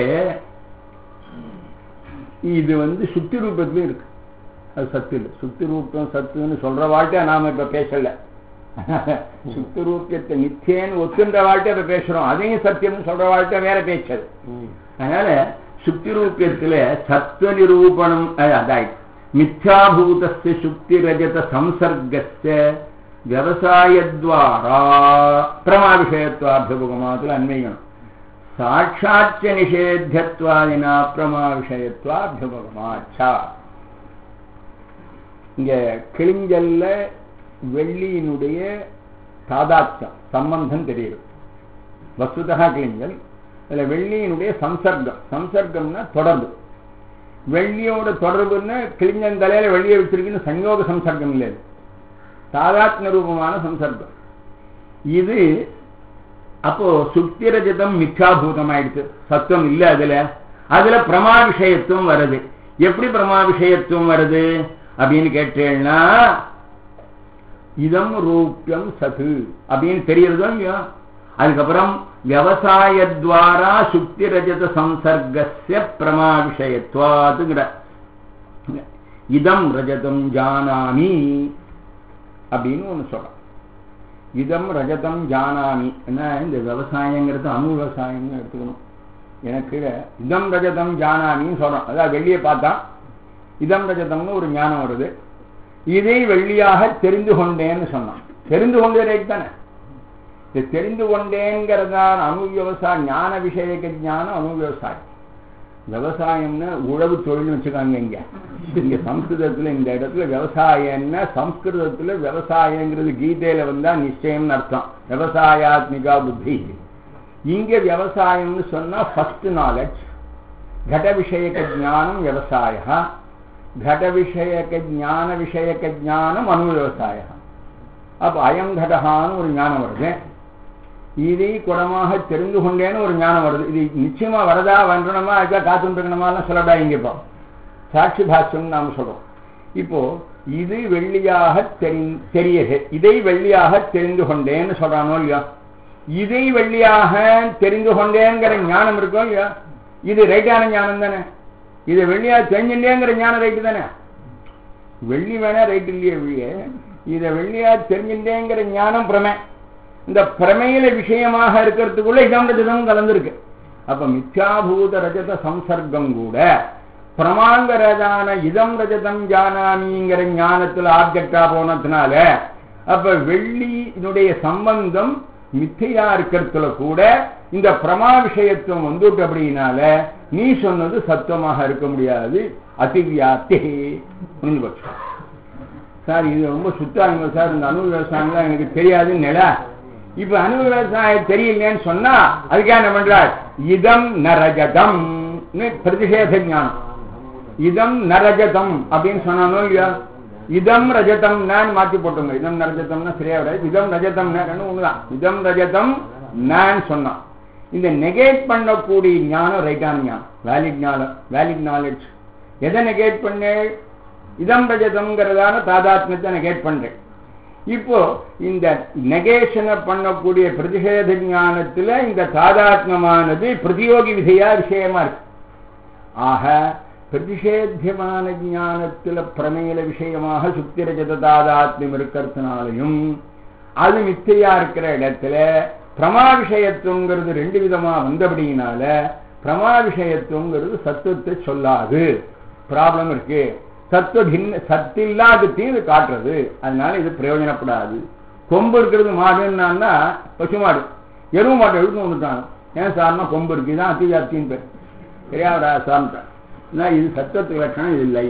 இது வந்து சுத்தி ரூபத்திலும் இருக்கு அது சத்து இல்லை சுத்தி ரூபம் சத்துன்னு சொல்ற வாழ்க்கை நாம இப்ப பேசல சுத்தி ரூபத்தை நித்தியன்னு ஒத்துன்ற வாழ்க்கை இப்ப பேசுறோம் அதையும் சத்தியம்னு சொல்ற வாழ்க்கை வேற பேச்சது அதனால சுக்தி ரூபியத்துல சத்துவ நிரூபணம் அதாய் மித்யாபூதஸ்ய சுக்தி ரஜத சம்சர்கஸ்ய விவசாயத்வாரா பிரமா விஷயத்வாபியுகமாத்துல அன்மைகணும் சாட்சாச்ச நிஷேத்தியத்வாதினா பிரமா விஷயத்வாபியுகமாச்சா இங்க கிளிஞ்சல்ல வெள்ளியினுடைய தாதாத்யம் சம்பந்தம் தெரியுது வசுதா கிளிஞ்சல் அதில் வெள்ளியினுடைய சம்சர்க்கம் சம்சர்க்கம்னா தொடர்பு வெள்ளியோட தொடர்புன்னு கிளிஞ்சன் தலையில வெள்ளியை வச்சிருக்குன்னு சங்கோக சம்சர்க்கம் இல்லை இது. தாதாத்ம ரூபமான சம்சர்க்கம் இது அப்போ சுத்திரஜிதம் மித்யாபூதம் ஆயிடுச்சு சத்துவம் இல்ல அதுல அதுல பிரமா விஷயத்துவம் வருது எப்படி பிரமா விஷயத்துவம் வருது அப்படின்னு கேட்டேன்னா இதம் ரூபியம் சது அப்படின்னு தெரியறதோ இல்லையோ அதுக்கப்புறம் விவசாயத்வாரா சுக்தி ரஜத சம்சர்கஸ்ய பிரமா விஷயத்வாத்துங்கிற இதம் ரஜதம் ஜானாமி அப்படின்னு ஒன்று சொல்றான் இதம் ரஜதம் ஜானாமி என்ன இந்த விவசாயங்கிறது அணு விவசாயம்னு எடுத்துக்கணும் எனக்கு இதம் ரஜதம் ஜானாமின்னு சொல்றோம் அதாவது வெள்ளியை பார்த்தா இதம் ரஜதம்னு ஒரு ஞானம் வருது இதை வெள்ளியாக தெரிந்து கொண்டேன்னு சொன்னான் தெரிந்து கொண்டே ரைட் தானே இது தெரிந்து கொண்டேங்கிறதான் அணு விவசாய ஞான விஷயக்க ஞானம் அணு விவசாயம் விவசாயம்னா உழவு தொழில்னு வச்சுக்காங்க இங்க இங்க சம்ஸ்கிருதத்துல இந்த இடத்துல விவசாயம்னா சம்ஸ்கிருதத்துல விவசாயங்கிறது கீதையில வந்தா நிச்சயம்னு அர்த்தம் விவசாயாத்மிகா புத்தி இங்க விவசாயம்னு சொன்னா ஃபர்ஸ்ட் நாலேஜ் घट विषयक ज्ञानम व्यवसाय घट विषयक ज्ञान विषयक ज्ञानम அணுவிவசாய அப்ப அயம் கடகான்னு ஒரு ஞானம் வருது இதை குடமாக தெரிந்து கொண்டேன்னு ஒரு ஞானம் வருது இது நிச்சயமா வரதா வந்துடணுமா அதுக்காக காத்துட்டு இருக்கணுமாலாம் சொல்லடா இங்க இப்போ சாட்சி பாஷ்யம் நாம சொல்றோம் இப்போ இது வெள்ளியாக தெரி தெரிய இதை வெள்ளியாக தெரிந்து கொண்டேன்னு சொல்றானோ இல்லையா இதை வெள்ளியாக தெரிந்து கொண்டேங்கிற ஞானம் இருக்கோ இல்லையா இது ரைட்டான ஞானம் தானே இது வெள்ளியா தெரிஞ்சுட்டேங்கிற ஞானம் ரைட்டு தானே வெள்ளி வேணா ரைட் இல்லையே வெளியே இதை வெள்ளியா தெரிஞ்சுட்டேங்கிற ஞானம் பிரமை இந்த பிரமையில விஷயமாக இருக்கிறதுக்குள்ள இதம் ரஜதம் கலந்துருக்கு அப்ப மித்யாபூத ரஜத சம்சர்க்கம் கூட பிரமாங்கரஜான இதம் ரஜதம் ஜானாமிங்கிற ஞானத்துல ஆப்ஜெக்டா போனதுனால அப்ப வெள்ளியினுடைய சம்பந்தம் மித்தையா இருக்கிறதுல கூட இந்த பிரமா விஷயத்துவம் வந்துட்டு அப்படின்னால நீ சொன்னது சத்துவமாக இருக்க முடியாது அதிவியாத்தே புரிஞ்சு போச்சு சார் இது ரொம்ப சுத்தாங்க சார் இந்த அணு விவசாயம்லாம் எனக்கு தெரியாதுன்னு நில இப்ப அணு விவசாயம் தெரியலன்னு சொன்னா அதுக்காக என்ன பண்றார் இதம் நரஜதம் பிரதிஷேத ஞானம் இதம் நரஜதம் அப்படின்னு சொன்னானோ இல்லையா இதம் ரஜதம் நான் மாத்தி போட்டுங்க இதம் ரஜதம்னா சரியா வராது இதம் ரஜதம் ரெண்டு ஒண்ணுதான் இதம் ரஜதம் நான் சொன்னான் இந்த நெகேட் பண்ணக்கூடிய ஞானம் ரைட்டான ஞானம் வேலிட் ஞானம் வேலிட் நாலேஜ் எதை நெகேட் பண்ண இதம் ரஜதம்ங்கிறதான தாதாத்மியத்தை நெகேட் பண்றேன் இப்போ இந்த நெகேஷனை பண்ணக்கூடிய பிரதிஷேத ஞானத்துல இந்த தாதாத்மமானது பிரதியோகி விதையா விஷயமா இருக்கு ஆக பிரதிஷேத்தியமான ஞானத்துல பிரமேல விஷயமாக சுத்திரஜத தாதாத்மியம் இருக்கிறதுனாலையும் அது மித்தையா இருக்கிற இடத்துல பிரமா விஷயத்துவங்கிறது ரெண்டு விதமா வந்தபடியினால பிரமா விஷயத்துவங்கிறது சத்துவத்தை சொல்லாது ப்ராப்ளம் இருக்கு சத்துவ பின்ன சத்தில்லாதத்தையும் இது காட்டுறது அதனால இது பிரயோஜனப்படாது கொம்பு இருக்கிறது மாடுன்னா பசு மாடு எருவு மாட்டை எழுத்து வந்துட்டாங்க ஏன் சார்னா கொம்பு இருக்கு இதான் அத்தியாப்தின்னு பேர் தெரியாதா சார்ட்டான் இது சத்தத்துக்கு லட்சணம் இது இல்லை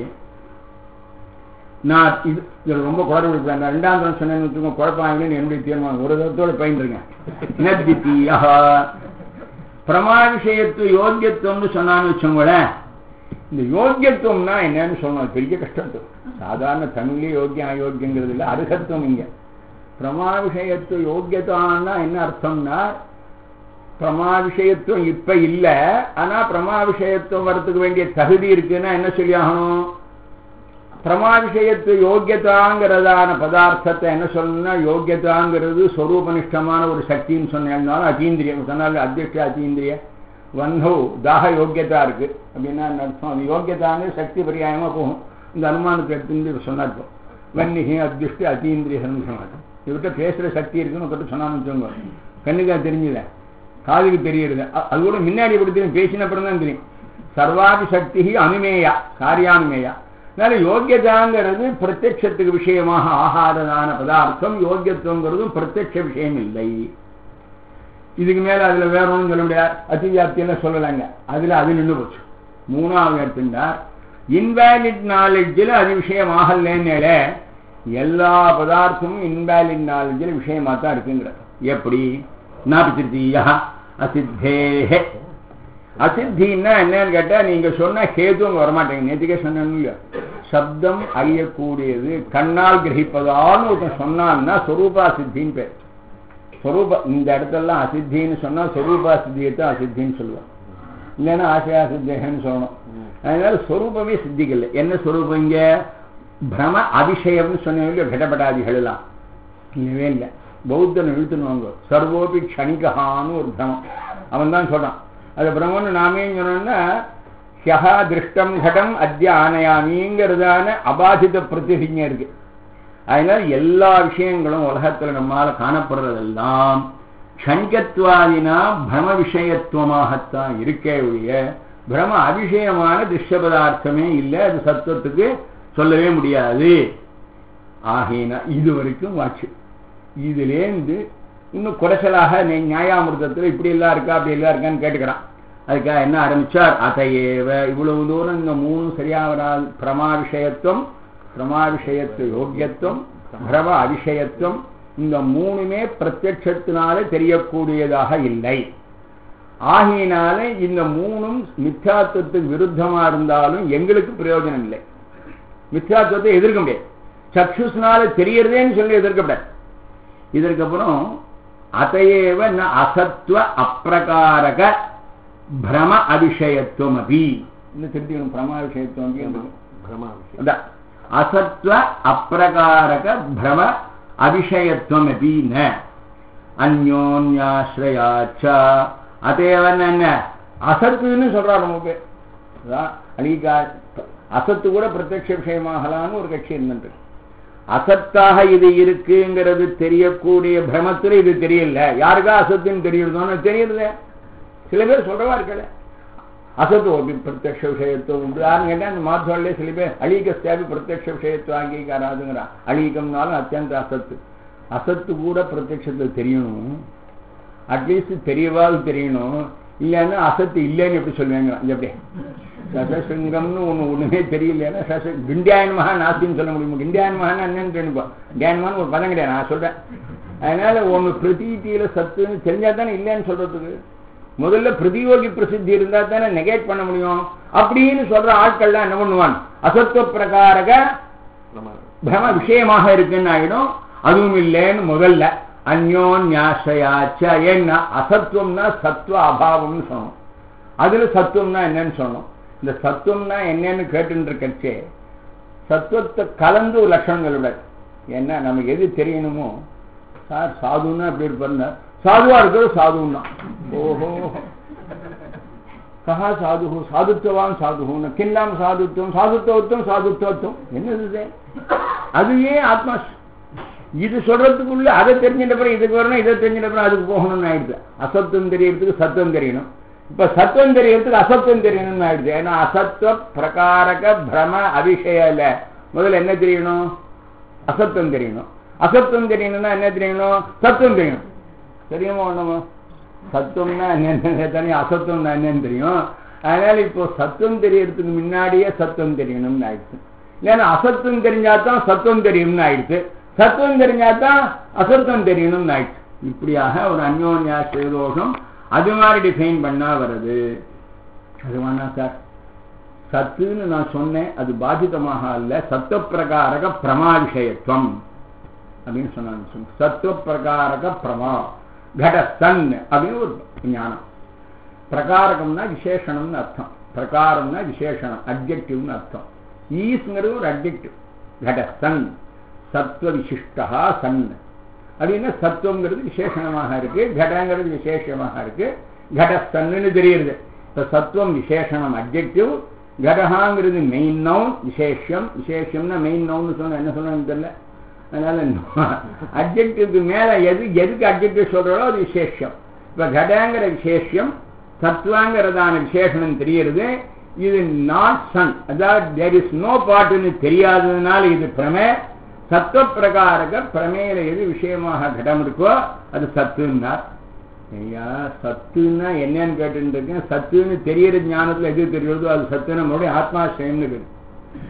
நான் இது இதில் ரொம்ப குழப்பம் கொடுப்பேன் நான் ரெண்டாம் தரம் சொன்னேன்னு வச்சுக்கோங்க குழப்பாங்கன்னு என்னுடைய தீர்மானம் ஒரு தரத்தோட பயின்றுங்க பிரமா விஷயத்து யோக்கியத்துவம்னு சொன்னான்னு வச்சோங்களேன் இந்த யோக்கியத்துவம்னா என்னன்னு சொல்லணும் பெரிய கஷ்டம் சாதாரண தமிழ்லேயே யோக்கியம் அயோக்கியங்கிறது இல்லை அருகத்துவம் இங்க பிரமா விஷயத்து யோக்கியத்தான்னா என்ன அர்த்தம்னா பிரமா விஷயத்துவம் இப்ப இல்ல ஆனா பிரமா விஷயத்துவம் வரத்துக்கு வேண்டிய தகுதி இருக்குன்னா என்ன சொல்லி ஆகணும் பிரமா விஷயத்து யோக்கியதாங்கிறதான பதார்த்தத்தை என்ன சொல்லணும்னா யோக்கியதாங்கிறது ஸ்வரூபனிஷ்டமான ஒரு சக்தின்னு சொன்னாலும் அத்தீந்திரியம் சொன்னாலும் அத்தியட்ச அத்தீந்திரிய வன்ஹோ தாக யோக்கியதா இருக்கு அப்படின்னா அர்த்தம் அது யோக்கியதாங்க சக்தி பரியாயமா போகும் இந்த அனுமானத்தை எடுத்து சொன்னார் வன்னிகி அத்தியுஷ்டி அத்தீந்திரியன்னு சொன்னார் இவர்கிட்ட பேசுற சக்தி இருக்குன்னு ஒருத்தர் சொன்னான்னு வச்சுக்கோங்க கண்ணுக்கா தெரிஞ்சுல காதுக்கு தெரியுது அது கூட முன்னாடி எப்படி தெரியும் பேசினப்பறம் தான் தெரியும் சர்வாதி சக்தி அனுமேயா காரியானுமேயா அதனால யோக்கியதாங்கிறது பிரத்யட்சத்துக்கு விஷயமாக ஆகாததான பதார்த்தம் யோக்கியத்துவங்கிறதும் பிரத்யட்ச விஷயம் இல்லை இதுக்கு மேல அதுல வேற ஒன்றும் சொல்ல முடியாது அதிவியாப்தியெல்லாம் சொல்லலைங்க அதுல அது நின்று போச்சு மூணாவது எடுத்துட்டார் இன்வேலிட் நாலேஜில் அது விஷயம் ஆகலன்னு எல்லா பதார்த்தமும் இன்வேலிட் நாலேஜில் விஷயமா தான் இருக்குங்கிற எப்படி நாபிச்சிருத்தீயா அசித்தேஹே அசித்தின்னா என்னன்னு கேட்டா நீங்க சொன்ன ஹேது அங்க வரமாட்டேங்க நேற்றுக்கே சொன்னேன் இல்லையா சப்தம் அறியக்கூடியது கண்ணால் கிரகிப்பதான்னு ஒருத்தன் சொன்னான்னா சொரூபா சித்தின்னு பேர் சொரூப இந்த இடத்தெல்லாம் அசித்தின்னு சொன்னா சொரூபா சித்தியத்தை அசித்தின்னு சொல்லுவான் இல்லைன்னா ஆசையா சித்தேகன்னு சொல்லணும் அதனால சொரூபமே சித்திக்கல என்ன சொரூபம் இங்க பிரம அபிஷயம்னு சொன்னேன் இல்லையோ கடபடாதிகள் எல்லாம் இல்லவே இல்லை பௌத்தன் இழுத்துனுவாங்க சர்வோபி க்ஷணிகான்னு ஒரு பிரமம் அவன் தான் சொல்றான் அது பிரம்மன்னு நாமே சொன்னோம்னா ஹியஹா திருஷ்டம் கடம் அத்திய ஆனயாமிங்கிறதான அபாதித பிரதிபிங்க இருக்கு அதனால எல்லா விஷயங்களும் உலகத்துல நம்மால காணப்படுறதெல்லாம் க்ஷணிகத்வாதினா பிரம விஷயத்துவமாகத்தான் இருக்கே ஒழிய பிரம அபிஷயமான திருஷ்ய பதார்த்தமே இல்லை அது சத்துவத்துக்கு சொல்லவே முடியாது ஆகினா இது வரைக்கும் வாட்சி இதுலேருந்து இன்னும் குறைச்சலாக நீ நியாயாமிர்தத்தில் இப்படி எல்லாம் இருக்கா அப்படி எல்லாம் இருக்கான்னு கேட்டுக்கிறான் அதுக்காக என்ன ஆரம்பிச்சார் அதையேவ இவ்வளவு தூரம் இந்த மூணு சரியா வராது பிரமா விஷயத்துவம் பிரமா விஷயத்து யோக்கியத்துவம் பிரம அபிஷயத்துவம் இந்த மூணுமே பிரத்யட்சத்தினால தெரியக்கூடியதாக இல்லை ஆகையினால இந்த மூணும் மித்யாத்துவத்துக்கு விருத்தமா இருந்தாலும் எங்களுக்கு பிரயோஜனம் இல்லை மித்யாத்துவத்தை எதிர்க்க முடியாது சக்ஷுஸ்னால தெரியறதேன்னு சொல்லி எதிர்க்கப்படாது இதற்கப்புறம் அதையேவ ந அசத்வ அப்பிரகாரக பிரம அபிஷயத்துவம் அபி இன்னும் திருத்திக்கணும் பிரம அபிஷயத்துவம் அபி பிரமா விஷயம் அதான் அசத்வ அப்பிரகாரக பிரம அபிஷயத்துவம் அபி ந அந்யோன்யாஸ்ரயாச்ச அதேவன் என்ன அசத்துன்னு சொல்றாரு நம்ம பேர் அதான் அழிகா அசத்து கூட பிரத்யட்ச விஷயமாகலான்னு ஒரு கட்சி இருந்துட்டு அசத்தாக இது இருக்குங்கிறது தெரியக்கூடிய பிரமத்துல இது தெரியல யாருக்கா அசத்துன்னு தெரியுறதோன்னு தெரியல சில பேர் சொல்றவா இருக்கல அசத்து ஒரு பிரத்யக்ஷ விஷயத்துவம் உண்டு யாருன்னு கேட்டா அந்த மாத்தோல்லே சில பேர் அழீகஸ்தாபி பிரத்யக்ஷ விஷயத்துவம் அங்கீகாராதுங்கிறான் அழீகம்னாலும் அத்தியந்த அசத்து அசத்து கூட பிரத்யட்சத்தில் தெரியணும் அட்லீஸ்ட் தெரியவாது தெரியணும் இல்லைன்னா அசத்து இல்லைன்னு எப்படி சொல்லுவாங்க இது எப்படி சசசிங்கம்னு ஒன்று ஒன்றுமே தெரியலன்னா சச கிண்டியாயனமாக நாஸ்தின்னு சொல்ல முடியுமா கிண்டியாயனமாக என்னன்னு தெரியுப்பா கியானமான ஒரு பதம் கிடையாது நான் சொல்றேன் அதனால ஒன்று பிரதீதியில சத்துன்னு தெரிஞ்சா தானே இல்லைன்னு சொல்றதுக்கு முதல்ல பிரதியோகி பிரசித்தி இருந்தா தானே நெகேட் பண்ண முடியும் அப்படின்னு சொல்ற ஆட்கள்லாம் என்ன பண்ணுவான் அசத்துவ பிரகாரக பிரமா பிரம விஷயமாக இருக்குன்னு ஆயிடும் அதுவும் இல்லைன்னு முதல்ல அந்யோன்யாசயாச்ச ஏன்னா அசத்துவம்னா சத்துவ அபாவம்னு சொன்னோம் அதுல சத்துவம்னா என்னன்னு சொன்னோம் இந்த சத்துவம்னா என்னன்னு கேட்டுட்டு இருக்கச்சே சத்துவத்தை கலந்து ஒரு லட்சணங்கள் விட ஏன்னா நமக்கு எது தெரியணுமோ சார் சாதுன்னா அப்படி இருப்பாருன்னா சாதுவா இருக்கிறது சாதுன்னா ஓஹோ கஹா சாது சாதுத்வான் சாதுன்னு கிண்ணாம் சாதுத்துவம் சாதுத்துவத்துவம் சாதுத்துவத்துவம் என்னது இது? அது ஏன் ஆத்மா இது சொல்றதுக்குள்ள அதை தெரிஞ்சிட்ட பிறகு இதுக்கு வரணும் இதை தெரிஞ்சிட்ட பிறகு அதுக்கு போகணும்னு ஆயிடுது அசத்துவம் தெரியறதுக்கு சத்துவம் தெரியணும் இப்ப சத்துவம் தெரியறதுக்கு அசத்துவம் தெரியணும்னு ஆயிடுது ஏன்னா அசத்துவ பிரகாரக பிரம அபிஷய இல்ல முதல்ல என்ன தெரியணும் அசத்துவம் தெரியணும் அசத்துவம் தெரியணும்னா என்ன தெரியணும் சத்துவம் தெரியணும் தெரியுமா ஒண்ணுமா சத்துவம்னா என்னன்னு தெரியும் அசத்துவம்னா என்னன்னு தெரியும் அதனால இப்போ சத்துவம் தெரியறதுக்கு முன்னாடியே சத்துவம் தெரியணும்னு ஆயிடுச்சு இல்லைன்னா அசத்துவம் தெரிஞ்சாதான் சத்துவம் தெரியும்னு ஆயிடுச்சு சத்துவம் தெரிஞ்சாதான் அசத்துவம் தெரியணும்னு ஆயிடுச்சு இப்படியாக ஒரு அந்யோன்யாசிரிய தோஷம் அது மாதிரி டிஃபைன் பண்ணா வருது அது வேணா சார் சத்துன்னு நான் சொன்னேன் அது பாதிதமாக அல்ல சத்துவ பிரகாரக பிரமா விஷயத்துவம் அப்படின்னு சொன்னாங்க சத்துவ பிரகாரக பிரமா கடஸ்தன் அப்படின்னு ஒரு ஞானம் பிரகாரகம்னா விசேஷணம்னு அர்த்தம் பிரகாரம்னா விசேஷணம் அப்ஜெக்டிவ்னு அர்த்தம் ஈஸ்ங்கிறது ஒரு அப்ஜெக்டிவ் கடஸ்தன் சத்துவ விசிஷ்டா சன் அப்படின்னா சத்துவங்கிறது விசேஷணமாக இருக்கு கடங்கிறது விசேஷமாக இருக்கு கடஸ்தன்னு தெரியுது இப்ப சத்துவம் விசேஷணம் அப்ஜெக்டிவ் கடகாங்கிறது மெயின் நவுன் விசேஷம் விசேஷம்னா மெயின் நவுன் சொன்ன என்ன சொன்னு தெரியல அதனால அப்ஜெக்டிவ்க்கு மேல எது எதுக்கு அப்ஜெக்டிவ் சொல்றாலோ அது விசேஷம் இப்ப கடங்கிற விசேஷம் தத்துவங்கிறதான விசேஷனம் தெரியுது இது நாட் சன் அதாவது தேர் இஸ் நோ பாட்டுன்னு தெரியாததுனால இது பிரமே சத்துவ பிரகாரக பிரமேயில எது விஷயமாக கடம் இருக்கோ அது சத்துன்னார் ஐயா சத்துன்னா என்னன்னு கேட்டுட்டு இருக்கேன் சத்துன்னு தெரியற ஞானத்துல எது தெரியுறதோ அது சத்துன்னு நம்மளுடைய ஆத்மாசிரயம்னு பேரு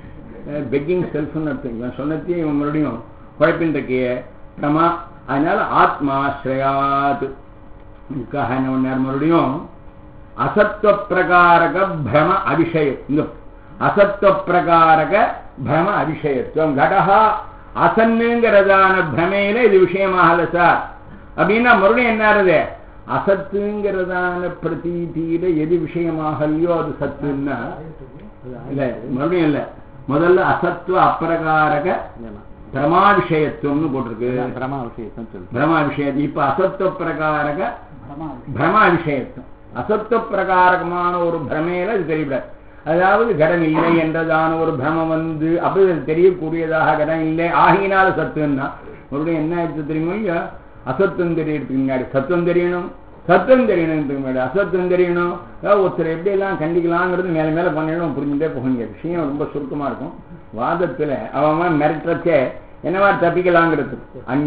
பெக்கிங் செல்ஃப்னு அர்த்தம் இவன் சொன்னதையும் இவன் மறுபடியும் குழப்பின் இருக்கிய பிரமா அதனால ஆத்மாஸ்ரயாத் இதுக்காக என்ன பண்ணார் மறுபடியும் அசத்துவ பிரகாரக பிரம அபிஷயம் இந்த அசத்துவ பிரகாரக பிரம அபிஷயத்துவம் கடகா அசன்னுங்கிறதான பிரமையில இது விஷயமாகல சார் அப்படின்னா மறுபடியும் என்ன ஆறுது அசத்துங்கிறதான பிரதீதியில எது விஷயமாகலையோ அது சத்துன்னா இல்ல மறுபடியும் இல்ல முதல்ல அசத்துவ அப்பிரகாரக பிரமாபிஷயத்துவம்னு போட்டிருக்கு பிரமா விஷயத்தான் சொல்லு பிரமாபிஷயம் இப்ப அசத்துவ பிரகாரக பிரமா பிரமாபிஷயத்துவம் அசத்துவ பிரகாரகமான ஒரு பிரமையில அது தெரியப்படாது அதாவது கடம் இல்லை என்றதான ஒரு பிரமம் வந்து அப்படி அது தெரியக்கூடியதாக கடம் இல்லை ஆகினால சத்துவம்னா மறுபடியும் என்ன ஆயிடுச்சு தெரியுமா இல்லையா அசத்துவம் தெரியறதுக்கு முன்னாடி சத்துவம் தெரியணும் சத்துவம் தெரியணுன்றதுக்கு முன்னாடி அசத்துவம் தெரியணும் அதாவது ஒருத்தர் எப்படி எல்லாம் கண்டிக்கலாங்கிறது மேல மேல பண்ணிடணும் புரிஞ்சுட்டே போகுங்க விஷயம் ரொம்ப சுருக்கமா இருக்கும் வாதத்துல அவன் மிரட்டுறச்சே என்னவா தப்பிக்கலாங்கிறது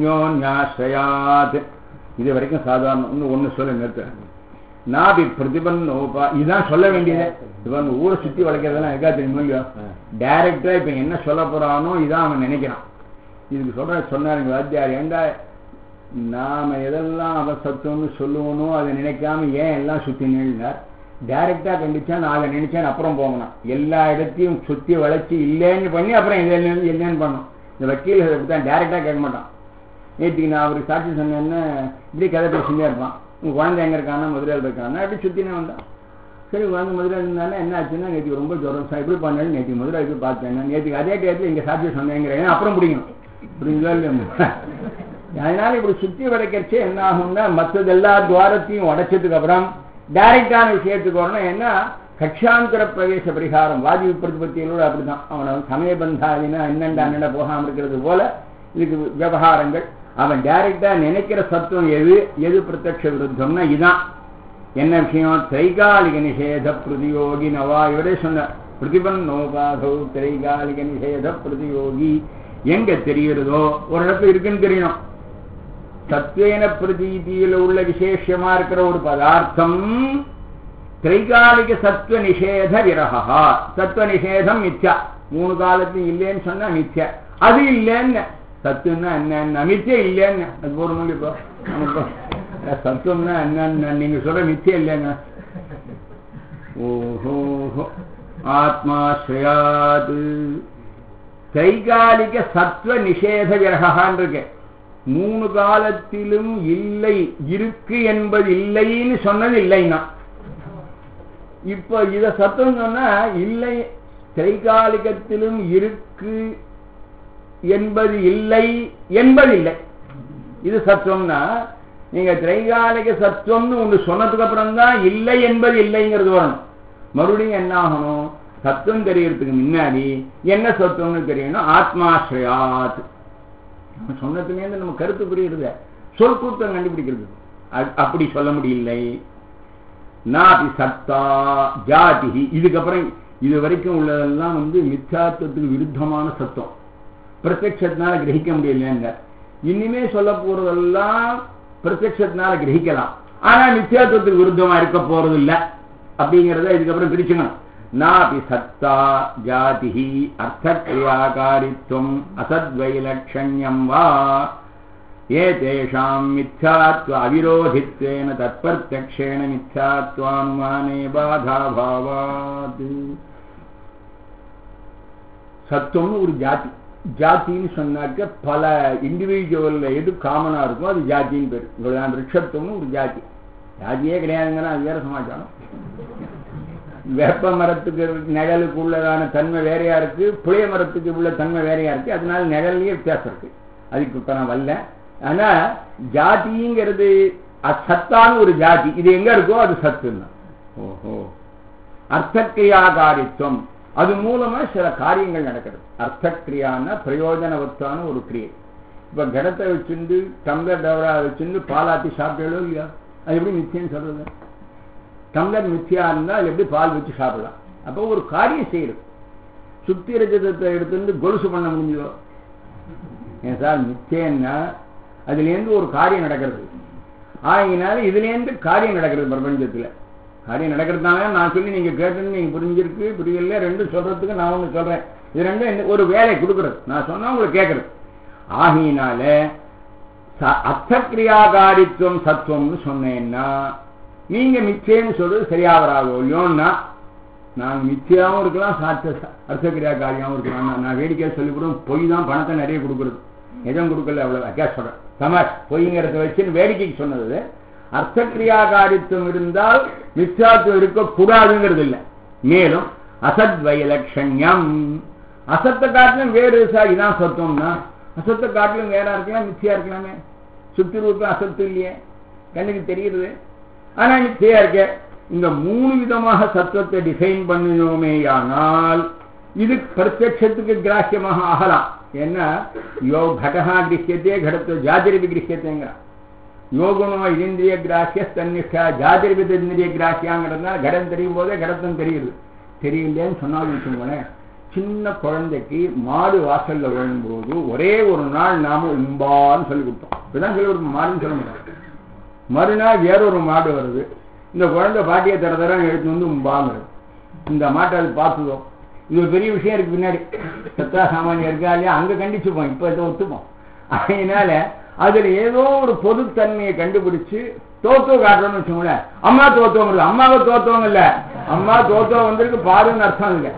அந்யோன்யாஸ்ரயாத் இது வரைக்கும் சாதாரணம் இன்னும் ஒண்ணு சொல்ல நிறுத்துறேன் நாபி பிரதிபன்னோபா இதுதான் சொல்ல வேண்டியது இவன் ஊரை சுத்தி வளைக்கிறதெல்லாம் எக்கா தெரியுமா இல்லையோ டைரக்டா இப்ப என்ன சொல்ல போறானோ இதான் அவன் நினைக்கிறான் இதுக்கு சொல்ற சொன்னாருங்க வாத்தியார் ஏண்டா நாம எதெல்லாம் அவன் சத்துவம்னு சொல்லுவனோ அதை நினைக்காம ஏன் எல்லாம் சுத்தி நின்றார் டைரக்டா கண்டிச்சா நான் அதை நினைச்சேன் அப்புறம் போகணும் எல்லா இடத்தையும் சுத்தி வளைச்சு இல்லைன்னு பண்ணி அப்புறம் இது இல்லைன்னு இல்லைன்னு பண்ணணும் இந்த வக்கீல் தான் டைரக்டா கேட்க மாட்டான் நேற்றுக்கு நான் அவருக்கு சாட்சி சொன்னேன்னா இப்படி கதை பேசிட்டே இருப்பான் உங்க குழந்தை எங்க இருக்கானா மதுரையில் இருக்கானா அப்படி சுத்தினே வந்தான் சரி குழந்தை மதுரையில் இருந்தானே என்ன ஆச்சுன்னா நேற்றுக்கு ரொம்ப ஜுரம் சார் எப்படி பண்ணாலும் நேற்றுக்கு மதுரை போய் பார்த்தேன் நேற்றுக்கு அதே டேட்டில் இங்கே சாட்சி சொன்னேங்கிறேன் அப்புறம் பிடிக்கணும் புரியுங்களா இல்லையா அதனால இப்படி சுத்தி வளைக்கிறச்சே என்ன ஆகும்னா மற்றது எல்லா துவாரத்தையும் உடைச்சதுக்கு அப்புறம் டைரக்டான விஷயத்துக்கு வரணும் என்ன கட்சாந்தர பிரவேச பரிகாரம் வாதி பிரதிபத்திகளோடு அப்படிதான் அவனை சமய பந்தாதினா என்னண்டா என்னடா போகாம இருக்கிறது போல இதுக்கு விவகாரங்கள் அவன் டைரக்டா நினைக்கிற சத்துவம் எது எது பிரத்யக்ஷ விருத்தம்னா இதான் என்ன விஷயம் திரைகாலிக நிஷேத பிரதியோகி நவா இவரே சொன்ன பிரதிபன்னோபாதோ திரைகாலிக நிஷேத பிரதியோகி எங்க தெரிகிறதோ ஒரு இடத்துல இருக்குன்னு தெரியணும் சத்வேன பிரதீதியில உள்ள விசேஷமா இருக்கிற ஒரு பதார்த்தம் திரைகாலிக சத்துவ நிஷேத விரகா சத்துவ நிஷேதம் மித்யா மூணு காலத்தையும் இல்லைன்னு சொன்னா மித்யா அது இல்லைன்னு சத்துவம்னா என்ன மித்திய இல்லைன்னு அது ஒரு மொழி இப்போ நமக்கு சத்துவம்னா என்னன்னு நீங்க சொல்ற மித்திய இல்லைங்க ஓஹோ ஆத்மாஸ்ரயாது தைகாலிக சத்துவ நிஷேத விரகான் இருக்கு மூணு காலத்திலும் இல்லை இருக்கு என்பது இல்லைன்னு சொன்னது இல்லைன்னா இப்போ இத சத்தம் சொன்னா இல்லை திரைகாலிகத்திலும் இருக்கு என்பது இல்லை என்பதில்லை இது சத்துவம்னா நீங்க திரைகாலிக சத்துவம்னு ஒன்று சொன்னதுக்கு அப்புறம் தான் இல்லை என்பது இல்லைங்கிறது வரணும் மறுபடியும் என்ன ஆகணும் சத்துவம் தெரியறதுக்கு முன்னாடி என்ன சத்துவம்னு தெரியணும் ஆத்மாஸ்ரயாத் நம்ம சொன்னதுலேருந்து நம்ம கருத்து புரியுறது சொற்கூட்டம் கண்டுபிடிக்கிறது அ- அப்படி சொல்ல முடியலை நாபி சத்தா ஜாதி இதுக்கப்புறம் இது வரைக்கும் உள்ளதெல்லாம் வந்து மித்யாத்துவத்துக்கு விருத்தமான சத்தம் பிரத்யட்சத்தினால கிரகிக்க முடியலங்க இனிமே சொல்ல போறதெல்லாம் பிரத்யட்சத்தினால கிரகிக்கலாம் ஆனா மித்யாத்துவத்துக்கு விருத்தமா இருக்க போறது இல்ல அப்படிங்கறத இதுக்கப்புறம் பிரிச்சுக்கணும் நாபி சத்தா ஜாதி அர்த்தக்ரியாகாரித்வம் அசத்வைலட்சண்யம் வா ஏதேஷாம் மித்யாத்வ அவிரோதித்வேன தத்பிரத்யக்ஷேண மித்யாத்வானுமானே பாதாபாவாத் சத்துவம்னு ஒரு ஜாதி ஜாத்தின்னு சொன்னாக்க பல இண்டிவிஜுவல்ல எது காமனா இருக்கோ அது ஜாத்தின்னு பேர் இவ்வளவுதான் ரிஷத்துவம்னு ஒரு ஜாதி ஜாதியே கிடையாதுங்கன்னா அது வேற சமாச்சாரம் வேப்ப மரத்துக்கு நிழலுக்கு உள்ளதான தன்மை வேறையா இருக்கு புளிய மரத்துக்கு உள்ள தன்மை வேறையா இருக்கு அதனால நிழல்லயே வித்தியாசம் இருக்கு அதுக்கு இப்ப நான் வரல ஆனா ஜாதிங்கிறது அது சத்தான ஒரு ஜாதி இது எங்க இருக்கோ அது சத்துன்னு ஓஹோ அர்த்தக்கிரியாகாரித்துவம் அது மூலமா சில காரியங்கள் நடக்கிறது அர்த்தக்கிரியான பிரயோஜனவத்தான ஒரு கிரியை இப்ப கடத்தை வச்சுண்டு டம்ளர் டவரா வச்சுண்டு பாலாத்தி சாப்பிட்டாலோ இல்லையா அது எப்படி நிச்சயம் சொல்றது டம்ளர் மித்தியா இருந்தா அது எப்படி பால் வச்சு சாப்பிடலாம் அப்போ ஒரு காரியம் செய்யறது சுத்தி ரஜதத்தை எடுத்துட்டு கொலுசு பண்ண முடிஞ்சதோ ஏன் சார் நிச்சயம்னா அதுலேருந்து ஒரு காரியம் நடக்கிறது ஆகினால இதுலேருந்து காரியம் நடக்கிறது பிரபஞ்சத்துல காரியம் நடக்கிறதுனால நான் சொல்லி நீங்க கேட்டுன்னு நீங்க புரிஞ்சிருக்கு புரியல ரெண்டும் சொல்றதுக்கு நான் ஒன்று சொல்றேன் இது ரெண்டும் என்ன- ஒரு வேலை கொடுக்கறது நான் சொன்னா உங்களுக்கு கேட்கறது ஆகையினால ச- அர்த்தக்கிரியாகாரித்துவம் சத்துவம்னு சொன்னேன்னா நீங்க மிச்சேன்னு சொல்றது சரியா வராதோ இல்லையோன்னா நான் மிச்சையாவும் இருக்கலாம் சாத்த அர்த்தக்கிரியாகாரியாவும் இருக்கலாம் நான் நான் வேடிக்கையா சொல்லி கூட பொய் தான் பணத்தை நிறைய கொடுக்குறது நிஜம் கொடுக்கல அவ்வளவு அக்கா சொல்றேன் தமாஷ் பொய்ங்கிறத வச்சு வேடிக்கைக்கு சொன்னது அர்த்தக்கிரியாகாரித்துவம் இருந்தால் மிச்சாத்துவம் இருக்கக்கூடாதுங்கிறது இல்லை மேலும் அசத்வயலட்சண்யம் அசத்தை காட்டிலும் வேறு சார் இதான் சத்துவம்னா அசத்தை காட்டிலும் வேற இருக்கலாம் மிச்சியா இருக்கலாமே சுத்தி ரூபம் அசத்து இல்லையே கண்ணுக்கு தெரியுது ஆனா மிச்சியா இருக்க இந்த மூணு விதமாக சத்துவத்தை டிஃபைன் பண்ணினோமேயானால் இது பிரத்யட்சத்துக்கு கிராஹ்யமாக ஆகலாம் ஏன்னா யோ கடகா கிரகியத்தே கடத்து ஜாதிரவி கிரகியத்தேங்கிறான் யோகுணோ இந்திரிய கிராஹ்ய தன்னிஷ்டா ஜாதிர்வித இந்திரிய கிராஹ்யாங்கிறதுனா கடம் தெரியும் போதே கடத்தம் தெரியுது தெரியலேன்னு சொன்னாலும் வச்சுக்கோங்களேன் சின்ன குழந்தைக்கு மாடு வாசல்ல விழும்போது ஒரே ஒரு நாள் நாம உம்பான்னு சொல்லி கொடுத்தோம் இப்பதான் சொல்லி கொடுப்போம் மாடுன்னு சொல்ல முடியாது மறுநாள் வேறொரு மாடு வருது இந்த குழந்தை பாட்டியை தர தர எடுத்து வந்து உம்பாங்கிறது இந்த மாட்டை அது பார்த்ததோ இது ஒரு பெரிய விஷயம் இருக்கு பின்னாடி சத்தா சாமானியம் இருக்கா இல்லையா அங்க கண்டிச்சுப்போம் இப்ப இதை ஒத்துப்போம் அதனால அதுல ஏதோ ஒரு பொதுத்தன்மையை கண்டுபிடிச்சு தோத்தோ காட்டுறோம்னு வச்சுக்கோங்களேன் அம்மா தோத்தவங்க அம்மாவை தோத்தவங்க இல்ல அம்மா தோத்தோ வந்திருக்கு பாருன்னு அர்த்தம் இல்லை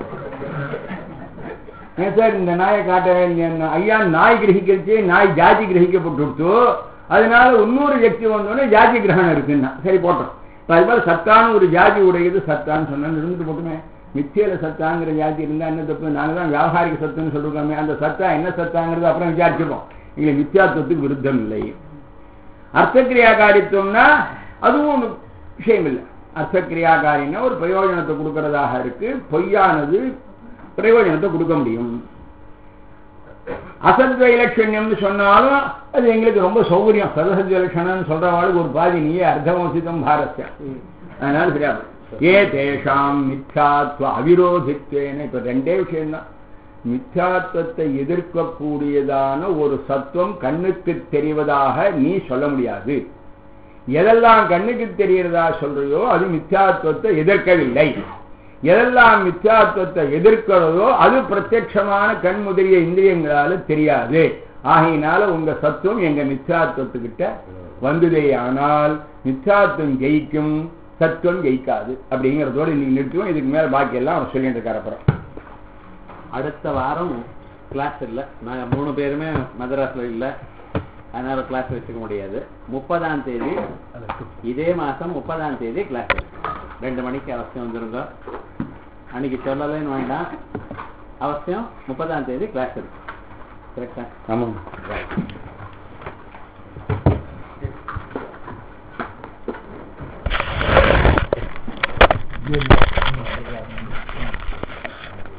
ஏன் சார் இந்த நாயை காட்ட ஐயா நாய் கிரகிக்கிறச்சு நாய் ஜாதி கிரகிக்கப்பட்டு அதனால இன்னொரு வியக்தி வந்தோடனே ஜாதி கிரகணம் இருக்குன்னா சரி போட்டோம் இப்ப அது மாதிரி சத்தான ஒரு ஜாதி உடையது சத்தான்னு சொன்னா இருந்துட்டு போட்டுமே மித்தியில சத்தாங்கிற ஜாதி இருந்தா என்ன தப்பு நாங்க தான் வியாபாரிக சத்துன்னு சொல்லிருக்கோமே அந்த சத்தா என்ன சத்தாங்கிறது அப்புறம் விசாரிச்சுப்போம் எங்களுக்கு மித்தியாத்துவத்துக்கு விருத்தம் இல்லை அர்த்தக்கிரியாகாரித்துவம்னா அதுவும் ஒண்ணு விஷயம் இல்லை அர்த்தக்கிரியாகாரின்னா ஒரு பிரயோஜனத்தை கொடுக்கறதாக இருக்கு பொய்யானது பிரயோஜனத்தை கொடுக்க முடியும் அசத்வ இலட்சண்யம்னு சொன்னாலும் அது எங்களுக்கு ரொம்ப சௌகரியம் சதசத்வ இலட்சணம்னு சொல்றவாளுக்கு ஒரு பாதி நீயே அர்த்தமோசிதம் பாரஸ்ய அதனால சரியா ஏ தேஷாம் மித்யாத்வ அவிரோதித்வேன இப்ப ரெண்டே விஷயம்தான் மித்யாத்வத்தை எதிர்க்கக்கூடியதான ஒரு சத்துவம் கண்ணுக்கு தெரிவதாக நீ சொல்ல முடியாது எதெல்லாம் கண்ணுக்கு தெரியறதா சொல்றியோ அது மித்யாத்வத்தை எதிர்க்கவில்லை எதெல்லாம் மித்யாத்வத்தை எதிர்க்கிறதோ அது பிரத்யட்சமான கண் முதலிய இந்திரியங்களால தெரியாது ஆகையினால உங்க சத்துவம் எங்க மித்யாத்வத்துக்கிட்ட வந்ததே ஆனால் மித்யாத்வம் ஜெயிக்கும் சத்துவம் ஜெயிக்காது அப்படிங்கிறதோட இன்னைக்கு நிறுத்துவோம் இதுக்கு மேல பாக்கி எல்லாம் அவர் சொல்லிட்டு இருக்காரு அப்புறம் அடுத்த வாரம் கிளாஸ் இல்லை நாங்கள் மூணு பேருமே மதராஸ்ல இல்லை அதனால கிளாஸ் வச்சுக்க முடியாது முப்பதாம் தேதி இதே மாசம் முப்பதாம் தேதி கிளாஸ் ரெண்டு மணிக்கு அவசியம் வந்துருங்க அன்னைக்கு சொல்லலைன்னு வேண்டாம் அவசியம் முப்பதாம் தேதி கிளாஸ் இருக்கு கரெக்டா ஆமாம் Good.